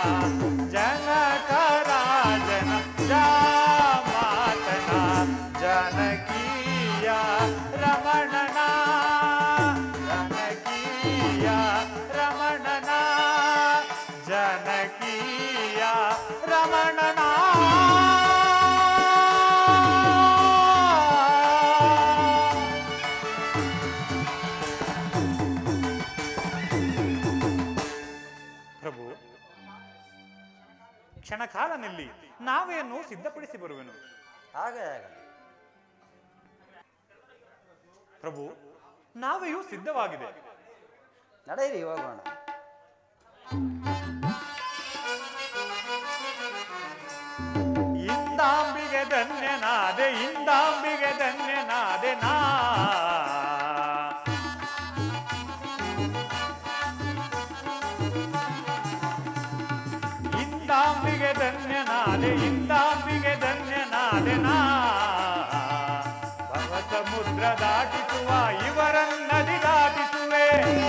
ಜನಕರಾಜನ ಜಾಮಾತನ ಜನಕೀಯ ರಮಣನ ಜನಕೀಯ ರಮಣನ ಜನಕೀಯ ರಮಣನ ಪ್ರಭು ಕ್ಷಣಕಾಲ ನಿಲ್ಲಿ ನಾವೇನು ಸಿದ್ಧಪಡಿಸಿ ಬರುವೆನು ಹಾಗೆ ಆಗಲಿ ಪ್ರಭು ನಾವೆಯೂ ಸಿದ್ಧವಾಗಿದೆ ನಡೆಯಿರಿ ಹೋಗೋಣ ಇಂದಾಂಬಿಗೆ ಧನ್ಯನಾದೆ ಇಂದಾಂಬಿಗೆ ಧನ್ಯನಾದೆ ನಾ ಇಂದಾಂಬಿಗೆ ಧನ್ಯನಾದೆ ಇಂದಾಂಬಿಗೆ ಧನ್ಯನಾದೆ ನಾ ಭವ ಸಮುದ್ರ ದಾಟಿಸುವ ಇವರನ್ನದಿ ದಾಟಿಸುವೆ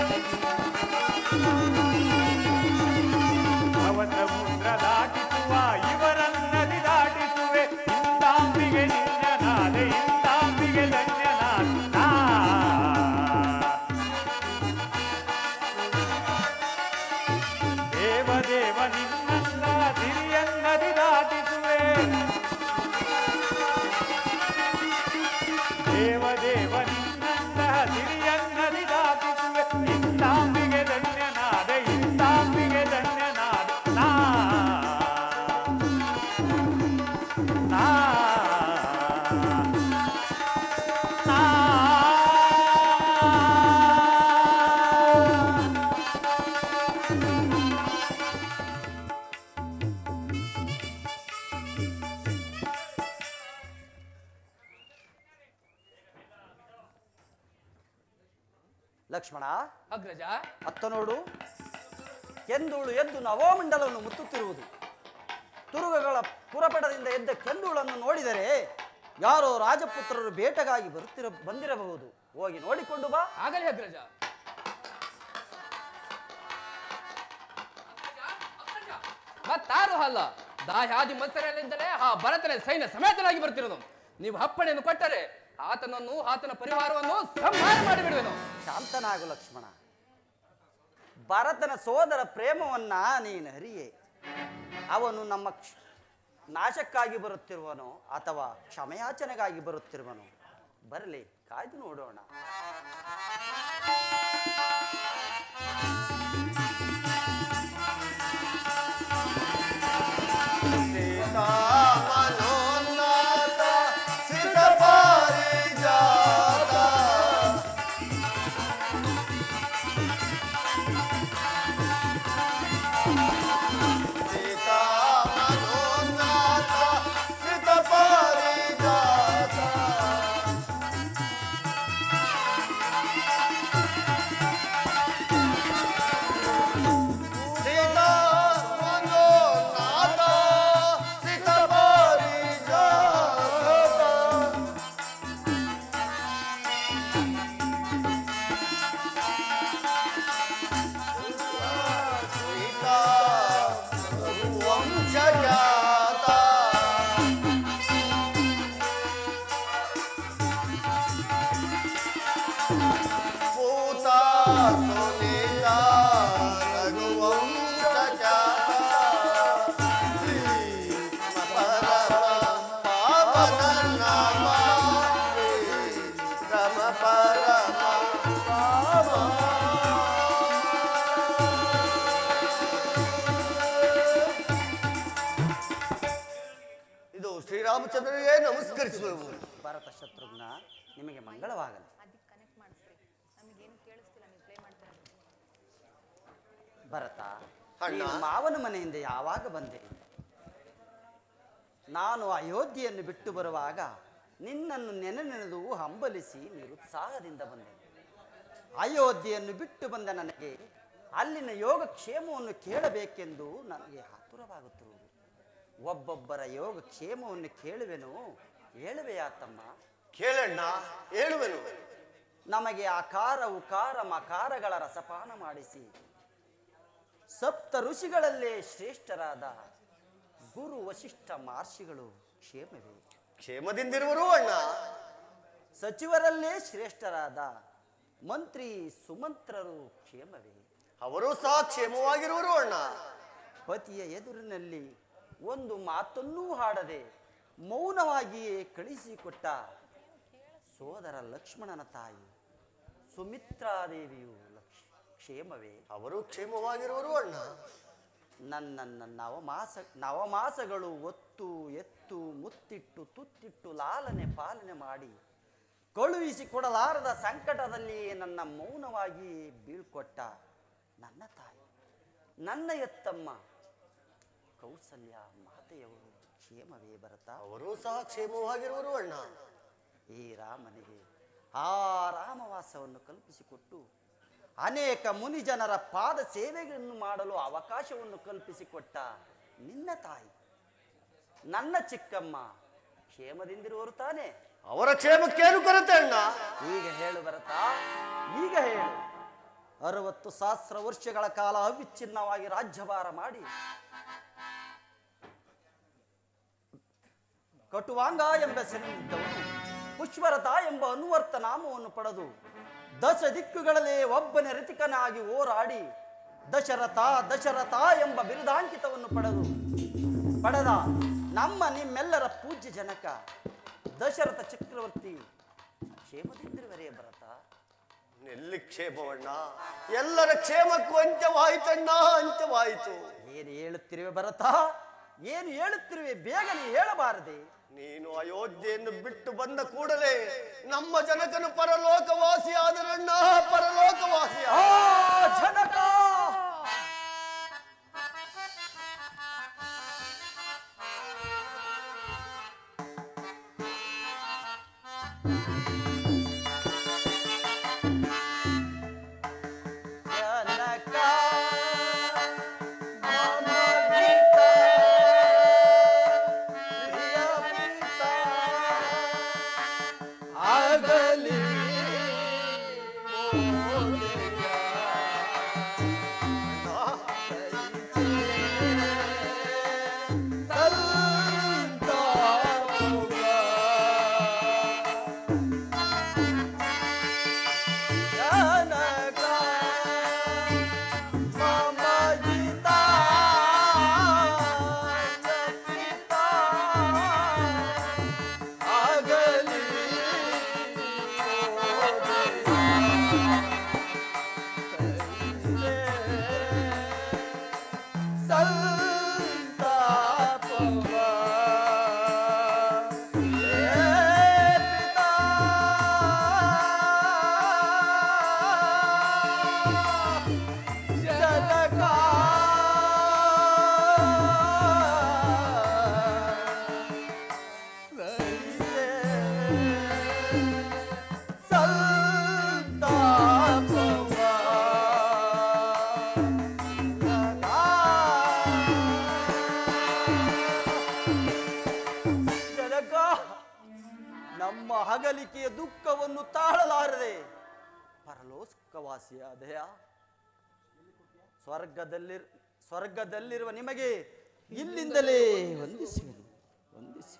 ಭವ ಸಮುದ್ರ ದಾಟಿಸುವ ಇವರನ್ನದಿ ದಾಟಿಸುವೆ ಇಂದಾಂಬಿಗೆ ನಿನ್ಯನಾದೆ ಇಂದಾಂಬಿಗೆ ಧನ್ಯನಾದ ನಾ. ದೇವ ದೇವ ನಿನ್ನನ್ನ ಸಿರಿಯನ್ನದಿ ದಾಟಿಸುವೆ ದೇವ ದೇವ ನಿನ್ನನ್ನ ಸಿರಿಯನ್ನದಿ ದಾಟಿಸುವೆ ಇಂದಾಂಬಿಗೆ ಧನ್ಯನಾದೆ ಇಂದಾಂಬಿಗೆ ಧನ್ಯನಾದ ನಾ ನಾ ನಾ ಲಕ್ಷ್ಮಣ ಅಗ್ರಜ ಅತ್ತ ನೋಡು ಕೆಂದುಳು ಎದ್ದು ನವೋಮಂಡಲವನ್ನು ಮುತ್ತುತ್ತಿರುವುದು ತುರುಗಗಳ ಪುರಪಡದಿಂದ ಎದ್ದ ಕೆಂದುಳನ್ನು ನೋಡಿದರೆ ಯಾರೋ ರಾಜಪುತ್ರರು ಬೇಟೆಗಾಗಿ ಬರುತ್ತಿರ ಬಂದಿರಬಹುದು ಹೋಗಿ ನೋಡಿಕೊಂಡು ಬಾ ಆಗಲಿ ಅಗ್ರಜ ಮತ್ತಾರು ಅಲ್ಲ ದಾಯಾದಿ ಮತ್ಸರದಿಂದಲೇ ಆ ಭರತನ ಸೈನ್ಯ ಸಮೇತನಾಗಿ ಬರ್ತಿರೋದು ನೀವು ಅಪ್ಪಣೆಯನ್ನು ಕೊಟ್ಟರೆ ಆತನನ್ನು ಆತನ ಪರಿವಾರವನ್ನು ಸಂಹಾರ ಮಾಡಿಬಿಡುವೆನು ಶಾಂತನಾಗು ಲಕ್ಷ್ಮಣ ಭರತನ ಸೋದರ ಪ್ರೇಮವನ್ನ ನೀನು ಹರಿಯೇ ಅವನು ನಮ್ಮ ಕ್ಷ- ನಾಶಕ್ಕಾಗಿ ಬರುತ್ತಿರುವನೋ ಅಥವಾ ಕ್ಷಮೆಯಾಚನೆಗಾಗಿ ಬರುತ್ತಿರುವನೋ ಬರಲಿ ಕಾಯ್ದು ನೋಡೋಣ ಸೀತಾ ಮನೋನ್ನಾಥ ಸಿದ್ಧ ಪಾರಿಜಾತ ಸೀತಾ ಮನೋನ್ನಾಥ ಸಿದ್ಧ ಪಾರಿಜಾತ ಸೀತಾ ಮನೋನ್ನಾಥ ಸಿದ್ಧ ಪಾರಿಜಾತ ಸೀತಾ ವಂಶಜಾತ ಪೂತ ಸುನೀತ ರಘುವಂಶಜಾತ ಶ್ರೀ ಪರಮ ಪಾವನ ನಾಮ ಶ್ರೀ ರಮ ಪರಮ ಪಾವ ಇದು ಶ್ರೀರಾಮಚಂದ್ರನಿಗೆ ನಮಸ್ಕರಿಸುವೆವು ಭರತ ಶತ್ರುಘ್ನ ನಿಮಗೆ ಮಂಗಳವಾಗಲಿ ಭರತ ಅಣ್ಣ. ನೀನು ಮಾವನ ಮನೆಯಿಂದ ಯಾವಾಗ ಬಂದೆ ನಾನು ಅಯೋಧ್ಯೆಯನ್ನು ಬಿಟ್ಟು ಬರುವಾಗ ನಿನ್ನನ್ನು ನೆನೆ ನೆನೆದು ಹಂಬಲಿಸಿ ನಿರುತ್ಸಾಹದಿಂದ ಬಂದೆ ಅಯೋಧ್ಯೆಯನ್ನು ಬಿಟ್ಟು ಬಂದ ನನಗೆ ಅಲ್ಲಿನ ಯೋಗಕ್ಷೇಮವನ್ನು ಕೇಳಬೇಕೆಂದು ನನಗೆ ಆತುರವಾಗುತ್ತಿರುವುದು ಒಬ್ಬೊಬ್ಬರ ಯೋಗಕ್ಷೇಮವನ್ನು ಕೇಳುವೆನು ಹೇಳುವೆಯಾ ತಮ್ಮ ಕೇಳಣ್ಣ ಹೇಳುವೆನು ನಮಗೆ ಆಕಾರ ಉಕಾರ ಮಕಾರಗಳ ರಸಪಾನ ಮಾಡಿಸಿ ಸಪ್ತ ಋಷಿಗಳಲ್ಲೇ ಶ್ರೇಷ್ಠರಾದ ಗುರು ವಶಿಷ್ಠ ಮಹರ್ಷಿಗಳು ಕ್ಷೇಮವೇ ಕ್ಷೇಮದಿಂದಿರುವರು ಅಣ್ಣ ಸಚಿವರಲ್ಲೇ ಶ್ರೇಷ್ಠರಾದ ಮಂತ್ರಿ ಸುಮಂತ್ರರು ಕ್ಷೇಮವೇ ಅವರು ಸಹ ಕ್ಷೇಮವಾಗಿರುವರು ಅಣ್ಣ ಪತಿಯ ಎದುರಿನಲ್ಲಿ ಒಂದು ಮಾತನ್ನೂ ಹಾಡದೆ ಮೌನವಾಗಿಯೇ ಕಳಿಸಿಕೊಟ್ಟ ಸೋದರ ಲಕ್ಷ್ಮಣನ ತಾಯಿ ಸುಮಿತ್ರಾದೇವಿಯು ಲಕ್ಷ ಕ್ಷೇಮವೇ ಅವರು ಕ್ಷೇಮವಾಗಿರುವರು ಅಣ್ಣ ನನ್ನನ್ನ ನವಮಾಸ ನವಮಾಸಗಳು ಒತ್ತು ಎತ್ತು ಮುತ್ತಿಟ್ಟು ತುತ್ತಿಟ್ಟು ಲಾಲನೆ ಪಾಲನೆ ಮಾಡಿ ಕಳುಹಿಸಿ ಕೊಡಲಾರದ ಸಂಕಟದಲ್ಲಿ ನನ್ನ ಮೌನವಾಗಿ ಬೀಳ್ಕೊಟ್ಟ ನನ್ನ ತಾಯಿ ನನ್ನ ಎತ್ತಮ್ಮ ಕೌಸಲ್ಯ ಮಾತೆಯವರು ಕ್ಷೇಮವೇ ಬರತಾ ಅವರು ಸಹ ಕ್ಷೇಮವಾಗಿರುವರು ಅಣ್ಣ ಈ ರಾಮನಿಗೆ ಆ ರಾಮವಾಸವನ್ನು ಕಲ್ಪಿಸಿಕೊಟ್ಟು ಅನೇಕ ಮುನಿಜನರ ಪಾದ ಸೇವೆಗಳನ್ನು ಮಾಡಲು ಅವಕಾಶವನ್ನು ಕಲ್ಪಿಸಿಕೊಟ್ಟ ನಿನ್ನ ತಾಯಿ ನನ್ನ ಚಿಕ್ಕಮ್ಮ ಕ್ಷೇಮದಿಂದಿರುವರು ತಾನೇ ಅವರ ಕ್ಷೇಮಕ್ಕೇನು ಕೊರತೆ ಅಣ್ಣ ಈಗ ಹೇಳು ಬರತಾ ಈಗ ಹೇಳು ಅರವತ್ತು ಸಹಸ್ರ ವರ್ಷಗಳ ಕಾಲ ಅವಿಚ್ಛಿನ್ನವಾಗಿ ರಾಜ್ಯಭಾರ ಮಾಡಿ ಕಟುವಾಂಗ ಎಂಬ ಹೆಸರಿನಿದ್ದವನು ಪುಷ್ಪರಥ ಎಂಬ ಅನುವರ್ತ ನಾಮವನ್ನು ಪಡೆದು ದಶ ದಿಕ್ಕುಗಳಲ್ಲೇ ಒಬ್ಬನೇ ಋತಿಕನಾಗಿ ಹೋರಾಡಿ ದಶರಥ ದಶರಥ ಎಂಬ ಬಿರುದಾಂಕಿತವನ್ನು ಪಡೆದು ಪಡೆದ ನಮ್ಮ ನಿಮ್ಮೆಲ್ಲರ ಪೂಜ್ಯ ಜನಕ ದಶರಥ ಚಕ್ರವರ್ತಿ ಕ್ಷೇಮದಿಂದಿರುವರೇ ಭರತ ಎಲ್ಲಿ ಕ್ಷೇಮವಣ್ಣ ಎಲ್ಲರ ಕ್ಷೇಮಕ್ಕೂ ಅಂತ್ಯವಾಯಿತಣ್ಣ ಅಂತ್ಯವಾಯಿತು ಏನು ಹೇಳುತ್ತಿರುವೆ ಭರತ ಏನು ಹೇಳುತ್ತಿರುವೆ ಬೇಗನೆ ಹೇಳಬಾರದೆ ನೀನು ಅಯೋಧ್ಯೆಯನ್ನು ಬಿಟ್ಟು ಬಂದ ಕೂಡಲೇ ನಮ್ಮ ಜನಕನು ಪರಲೋಕವಾಸಿ ಆದರಣ್ಣ ಪರಲೋಕವಾಸಿ ಆ ಜನಕ ಜನಕ ಮಮವಿತ ಪ್ರಿಯಮಿತ ಆಗಲಿ ಜನಕ ನಮ್ಮ ಹಗಲಿಕೆಯ ದುಃಖವನ್ನು ತಾಳಲಾರದೆ ಪರಲೋಕವಾಸಿಯಾದಯ ಸ್ವರ್ಗದಲ್ಲಿ ಸ್ವರ್ಗದಲ್ಲಿರುವ ನಿಮಗೆ ಇಲ್ಲಿಂದಲೇ ವಂದಿಸುವೆನು ವಂದಿಸುವೆ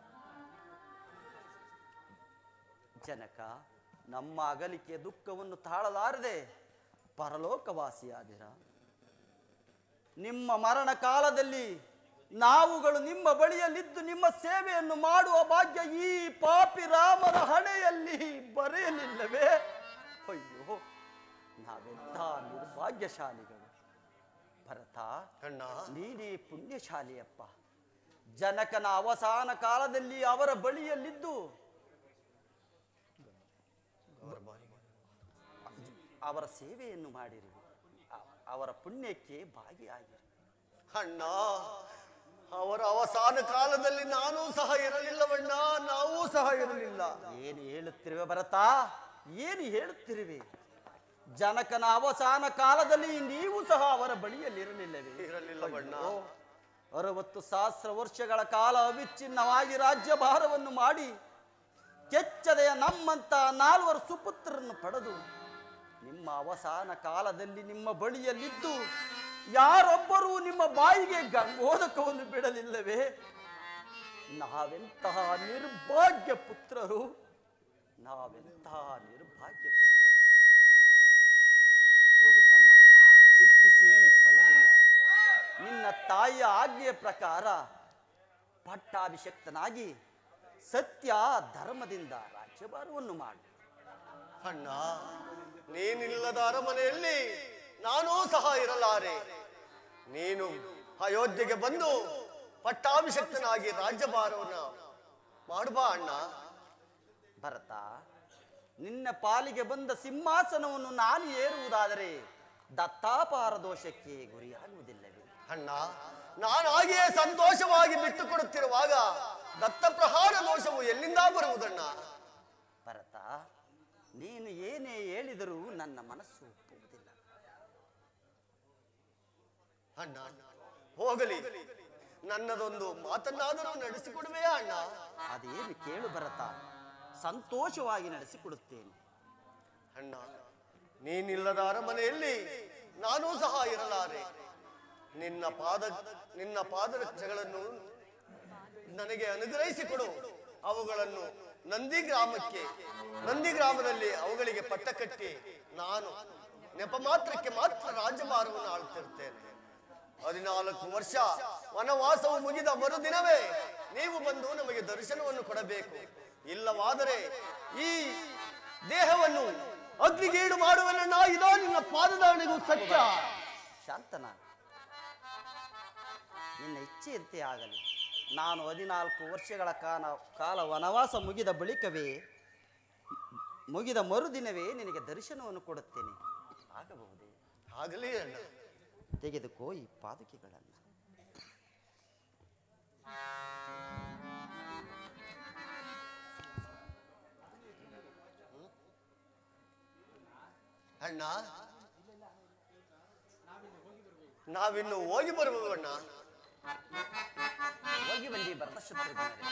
ಜನಕ ನಮ್ಮ ಅಗಲಿಕೆಯ ದುಃಖವನ್ನು ತಾಳಲಾರದೆ ಪರಲೋಕವಾಸಿಯಾದಿರ ನಿಮ್ಮ ಮರಣ ಕಾಲದಲ್ಲಿ ನಾವುಗಳು ನಿಮ್ಮ ಬಳಿಯಲ್ಲಿದ್ದು ನಿಮ್ಮ ಸೇವೆಯನ್ನು ಮಾಡುವ ಭಾಗ್ಯ ಈ ಪಾಪಿ ರಾಮನ ಹಣೆಯಲ್ಲಿ ಬರೆಯಲಿಲ್ಲವೇ ಅಯ್ಯೋ ನಾವೆಂಥ ನಿರ್ಭಾಗ್ಯಶಾಲಿಗಳು ಭರತ ಅಣ್ಣ ನೀನೇ ಪುಣ್ಯಶಾಲಿಯಪ್ಪ ಜನಕನ ಅವಸಾನ ಕಾಲದಲ್ಲಿ ಅವರ ಬಳಿಯಲ್ಲಿದ್ದು ಅವರ ಸೇವೆಯನ್ನು ಮಾಡಿರಿ ಅ- ಅವರ ಪುಣ್ಯಕ್ಕೆ ಭಾಗಿಯಾಗಿರಿ ಅಣ್ಣ ಅವರ ಅವಸಾನ ಕಾಲದಲ್ಲಿ ನಾನೂ ಸಹ ಇರಲಿಲ್ಲವಣ್ಣ ನಾವೂ ಸಹ ಇರಲಿಲ್ಲ ಏನು ಹೇಳುತ್ತಿರುವೆ ಭರತ ಏನು ಹೇಳುತ್ತಿರುವೆ ಜನಕನ ಅವಸಾನ ಕಾಲದಲ್ಲಿ ನೀವು ಸಹ ಅವರ ಬಳಿಯಲ್ಲಿರಲಿಲ್ಲವೇ ಇರಲಿಲ್ಲವಣ್ಣ ಅಯ್ಯೋ, ಅರವತ್ತು ಸಹಸ್ರ ವರ್ಷಗಳ ಕಾಲ ಅವಿಚ್ಛಿನ್ನವಾಗಿ ರಾಜ್ಯಭಾರವನ್ನು ಮಾಡಿ ಕೆಚ್ಚದೆಯ ನಮ್ಮಂತ ನಾಲ್ವರು ಸುಪುತ್ರರನ್ನು ಪಡೆದು ನಿಮ್ಮ ಅವಸಾನ ಕಾಲದಲ್ಲಿ ನಿಮ್ಮ ಬಳಿಯಲ್ಲಿದ್ದು ಯಾರೊಬ್ಬರೂ ನಿಮ್ಮ ಬಾಯಿಗೆ ಗಂಗೋದಕವನ್ನು ಬಿಡಲಿಲ್ಲವೇ ನಾವೆಂತಹ ನಿರ್ಭಾಗ್ಯ ಪುತ್ರರು ನಾವೆಂತಹ ನಿರ್ಭಾಗ್ಯ ಪುತ್ರರು ಹೋಗು ತಮ್ಮ ಚಿಂತಿಸಿ ಫಲವಿಲ್ಲ ನಿನ್ನ ತಾಯಿಯ ಆಜ್ಞೆಯ ಪ್ರಕಾರ ಪಟ್ಟಾಭಿಷಕ್ತನಾಗಿ ಸತ್ಯ ಧರ್ಮದಿಂದ ರಾಜ್ಯಭಾರವನ್ನು ಮಾಡು ಅಣ್ಣ ನೀನಿಲ್ಲದ ಅರಮನೆಯಲ್ಲಿ ನಾನೂ ಸಹ ಇರಲಾರೆ ನೀನು ಅಯೋಧ್ಯೆಗೆ ಬಂದು ಪಟ್ಟಾಭಿಷಕ್ತನಾಗಿ ರಾಜ್ಯಭಾರವನ್ನ ಮಾಡುಬಾ ಅಣ್ಣ ಭರತ ನಿನ್ನ ಪಾಲಿಗೆ ಬಂದ ಸಿಂಹಾಸನವನ್ನು ನಾನು ಏರುವುದಾದರೆ ದತ್ತಾಪಾರ ದೋಷಕ್ಕೆ ಗುರಿಯಾಗುವುದಿಲ್ಲವೇ ಅಣ್ಣ ನಾನಾಗಿಯೇ ಸಂತೋಷವಾಗಿ ಬಿಟ್ಟು ಕೊಡುತ್ತಿರುವಾಗ ದತ್ತಪ್ರಹಾರ ದೋಷವು ಎಲ್ಲಿಂದ ಬರುವುದಣ್ಣ ಭರತ ನೀನು ಏನೇ ಹೇಳಿದರೂ ನನ್ನ ಮನಸ್ಸು ಒಪ್ಪುವುದಿಲ್ಲ ಅಣ್ಣ ಹೋಗಲಿ ನನ್ನದೊಂದು ಮಾತನ್ನಾದರೂ ನಡೆಸಿಕೊಡುವೆಯಾ ಅಣ್ಣ ಅದೇನು ಕೇಳು ಭರತ ಸಂತೋಷವಾಗಿ ನಡೆಸಿಕೊಡುತ್ತೇನೆ ಅಣ್ಣ ನೀನಿಲ್ಲದ ಅರಮನೆಯಲ್ಲಿ ನಾನೂ ಸಹ ಇರಲಾರೆ ನಿನ್ನ ಪಾದ ನಿನ್ನ ಪಾದರಕ್ಷೆಗಳನ್ನು ನನಗೆ ಅನುಗ್ರಹಿಸಿಕೊಡು ಅವುಗಳನ್ನು ನಂದಿ ಗ್ರಾಮಕ್ಕೆ ನಂದಿ ಗ್ರಾಮದಲ್ಲಿ ಅವುಗಳಿಗೆ ಪಟ್ಟ ಕಟ್ಟಿ ನಾನು ನೆಪ ಮಾತ್ರಕ್ಕೆ ಮಾತ್ರ ರಾಜ್ಯಭಾರವನ್ನು ಆಳುತ್ತಿರುತ್ತೇನೆ ಹದಿನಾಲ್ಕು ವರ್ಷ ವನವಾಸವು ಮುಗಿದ ಮರುದಿನವೇ ನೀವು ಬಂದು ನಮಗೆ ದರ್ಶನವನ್ನು ಕೊಡಬೇಕು ಇಲ್ಲವಾದರೆ ಈ ದೇಹವನ್ನು ಅಗ್ನಿಗೀಡು ಮಾಡುವನನ್ನ ಇದೋ ನಿನ್ನ ಪಾದದಾಣೆಗೂ ಸತ್ಯ ಶಾಂತನ ನಿನ್ನ ಇಚ್ಛೆಯಂತೆ ಆಗಲಿ ನಾನು ಹದಿನಾಲ್ಕು ವರ್ಷಗಳ ಕಾಲ ಕಾಲ ವನವಾಸ ಮುಗಿದ ಬಳಿಕವೇ ಮುಗಿದ ಮರುದಿನವೇ ನಿನಗೆ ದರ್ಶನವನ್ನು ಕೊಡುತ್ತೇನೆ ಆಗಬಹುದೇ ಆಗಲಿ ಅಣ್ಣ ತೆಗೆದುಕೋ ಈ ಪಾದುಕೆಗಳನ್ನು ಅಣ್ಣ ನಾವಿನ್ನು ಹೋಗಿ ಬರುವುದು ಅಣ್ಣ ಹೋಗಿ ಬಂದಿ ಭರತ ಶತ್ರುಘ್ನರೇ.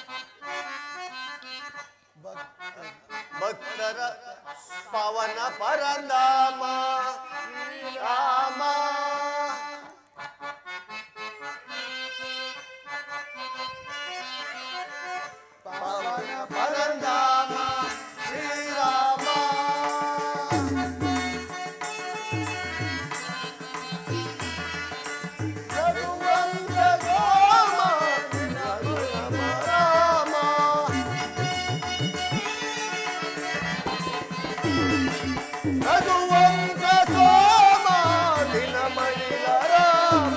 ಭಕ್ತರ ಪವನ ಪರಂದಾಮ ರಾಮ ಪವನ ಪರಂದಾಮ ಶ್ರೀರಾಮ ರಘುವಂಶ ಗೋಮ ರಘುರಾಮ ರಾಮ ರಘುವಂಶ ಸೋಮ ದಿನಮಣಿಲ ರಾಮ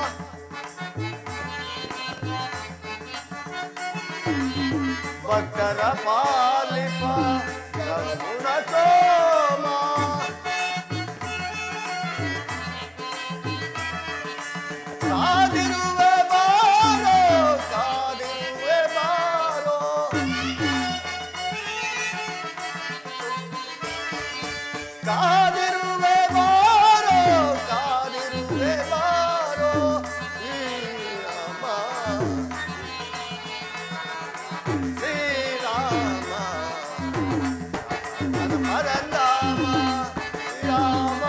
ಭಕ್ತರ ಪಾಲಿಪ ರಘುಣ ಸೋಮ ಕಾದಿರುವೆ ಬಾರೋ ಕಾದಿರುವೆ ಬಾರೋ ಕಾದಿರುವೆ ಬಾರೋ ಕಾದಿರುವೆ ಬಾರೋ ಶ್ರೀರಾಮ ಶ್ರೀರಾಮ ಅದು ಪರಂದಾಮ ರಾಮ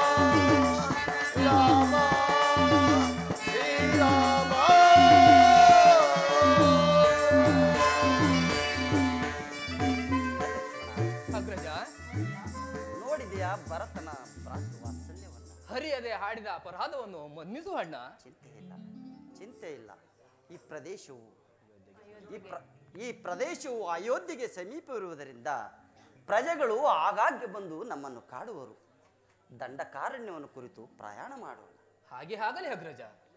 ರಾಮ ಶ್ರೀರಾಮ ಅಗ್ರಜ ನೋಡಿದೆಯಾ ಭರತನ ಭ್ರಾತೃ ವಾತ್ಸಲ್ಯವನ್ನು ಹರಿಯದೆ ಹಾಡಿದ ಅಪರಾಧವನ್ನು ಮನ್ನಿಸು ಅಣ್ಣ ಚಿಂತೆ ಇಲ್ಲ ಚಿಂತೆ ಇಲ್ಲ ಈ ಪ್ರದೇಶವು ಈ ಪ್ರ ಈ ಪ್ರದೇಶವು ಅಯೋಧ್ಯೆಗೆ ಸಮೀಪವಿರುವುದರಿಂದ ಪ್ರಜೆಗಳು ಆಗಾಗ್ಗೆ ಬಂದು ನಮ್ಮನ್ನು ಕಾಡುವರು ದಂಡಕಾರಣ್ಯವನ್ನು ಕುರಿತು ಪ್ರಯಾಣ ಮಾಡೋಣ ಹಾಗೆ ಆಗಲಿ ಅಗ್ರಜ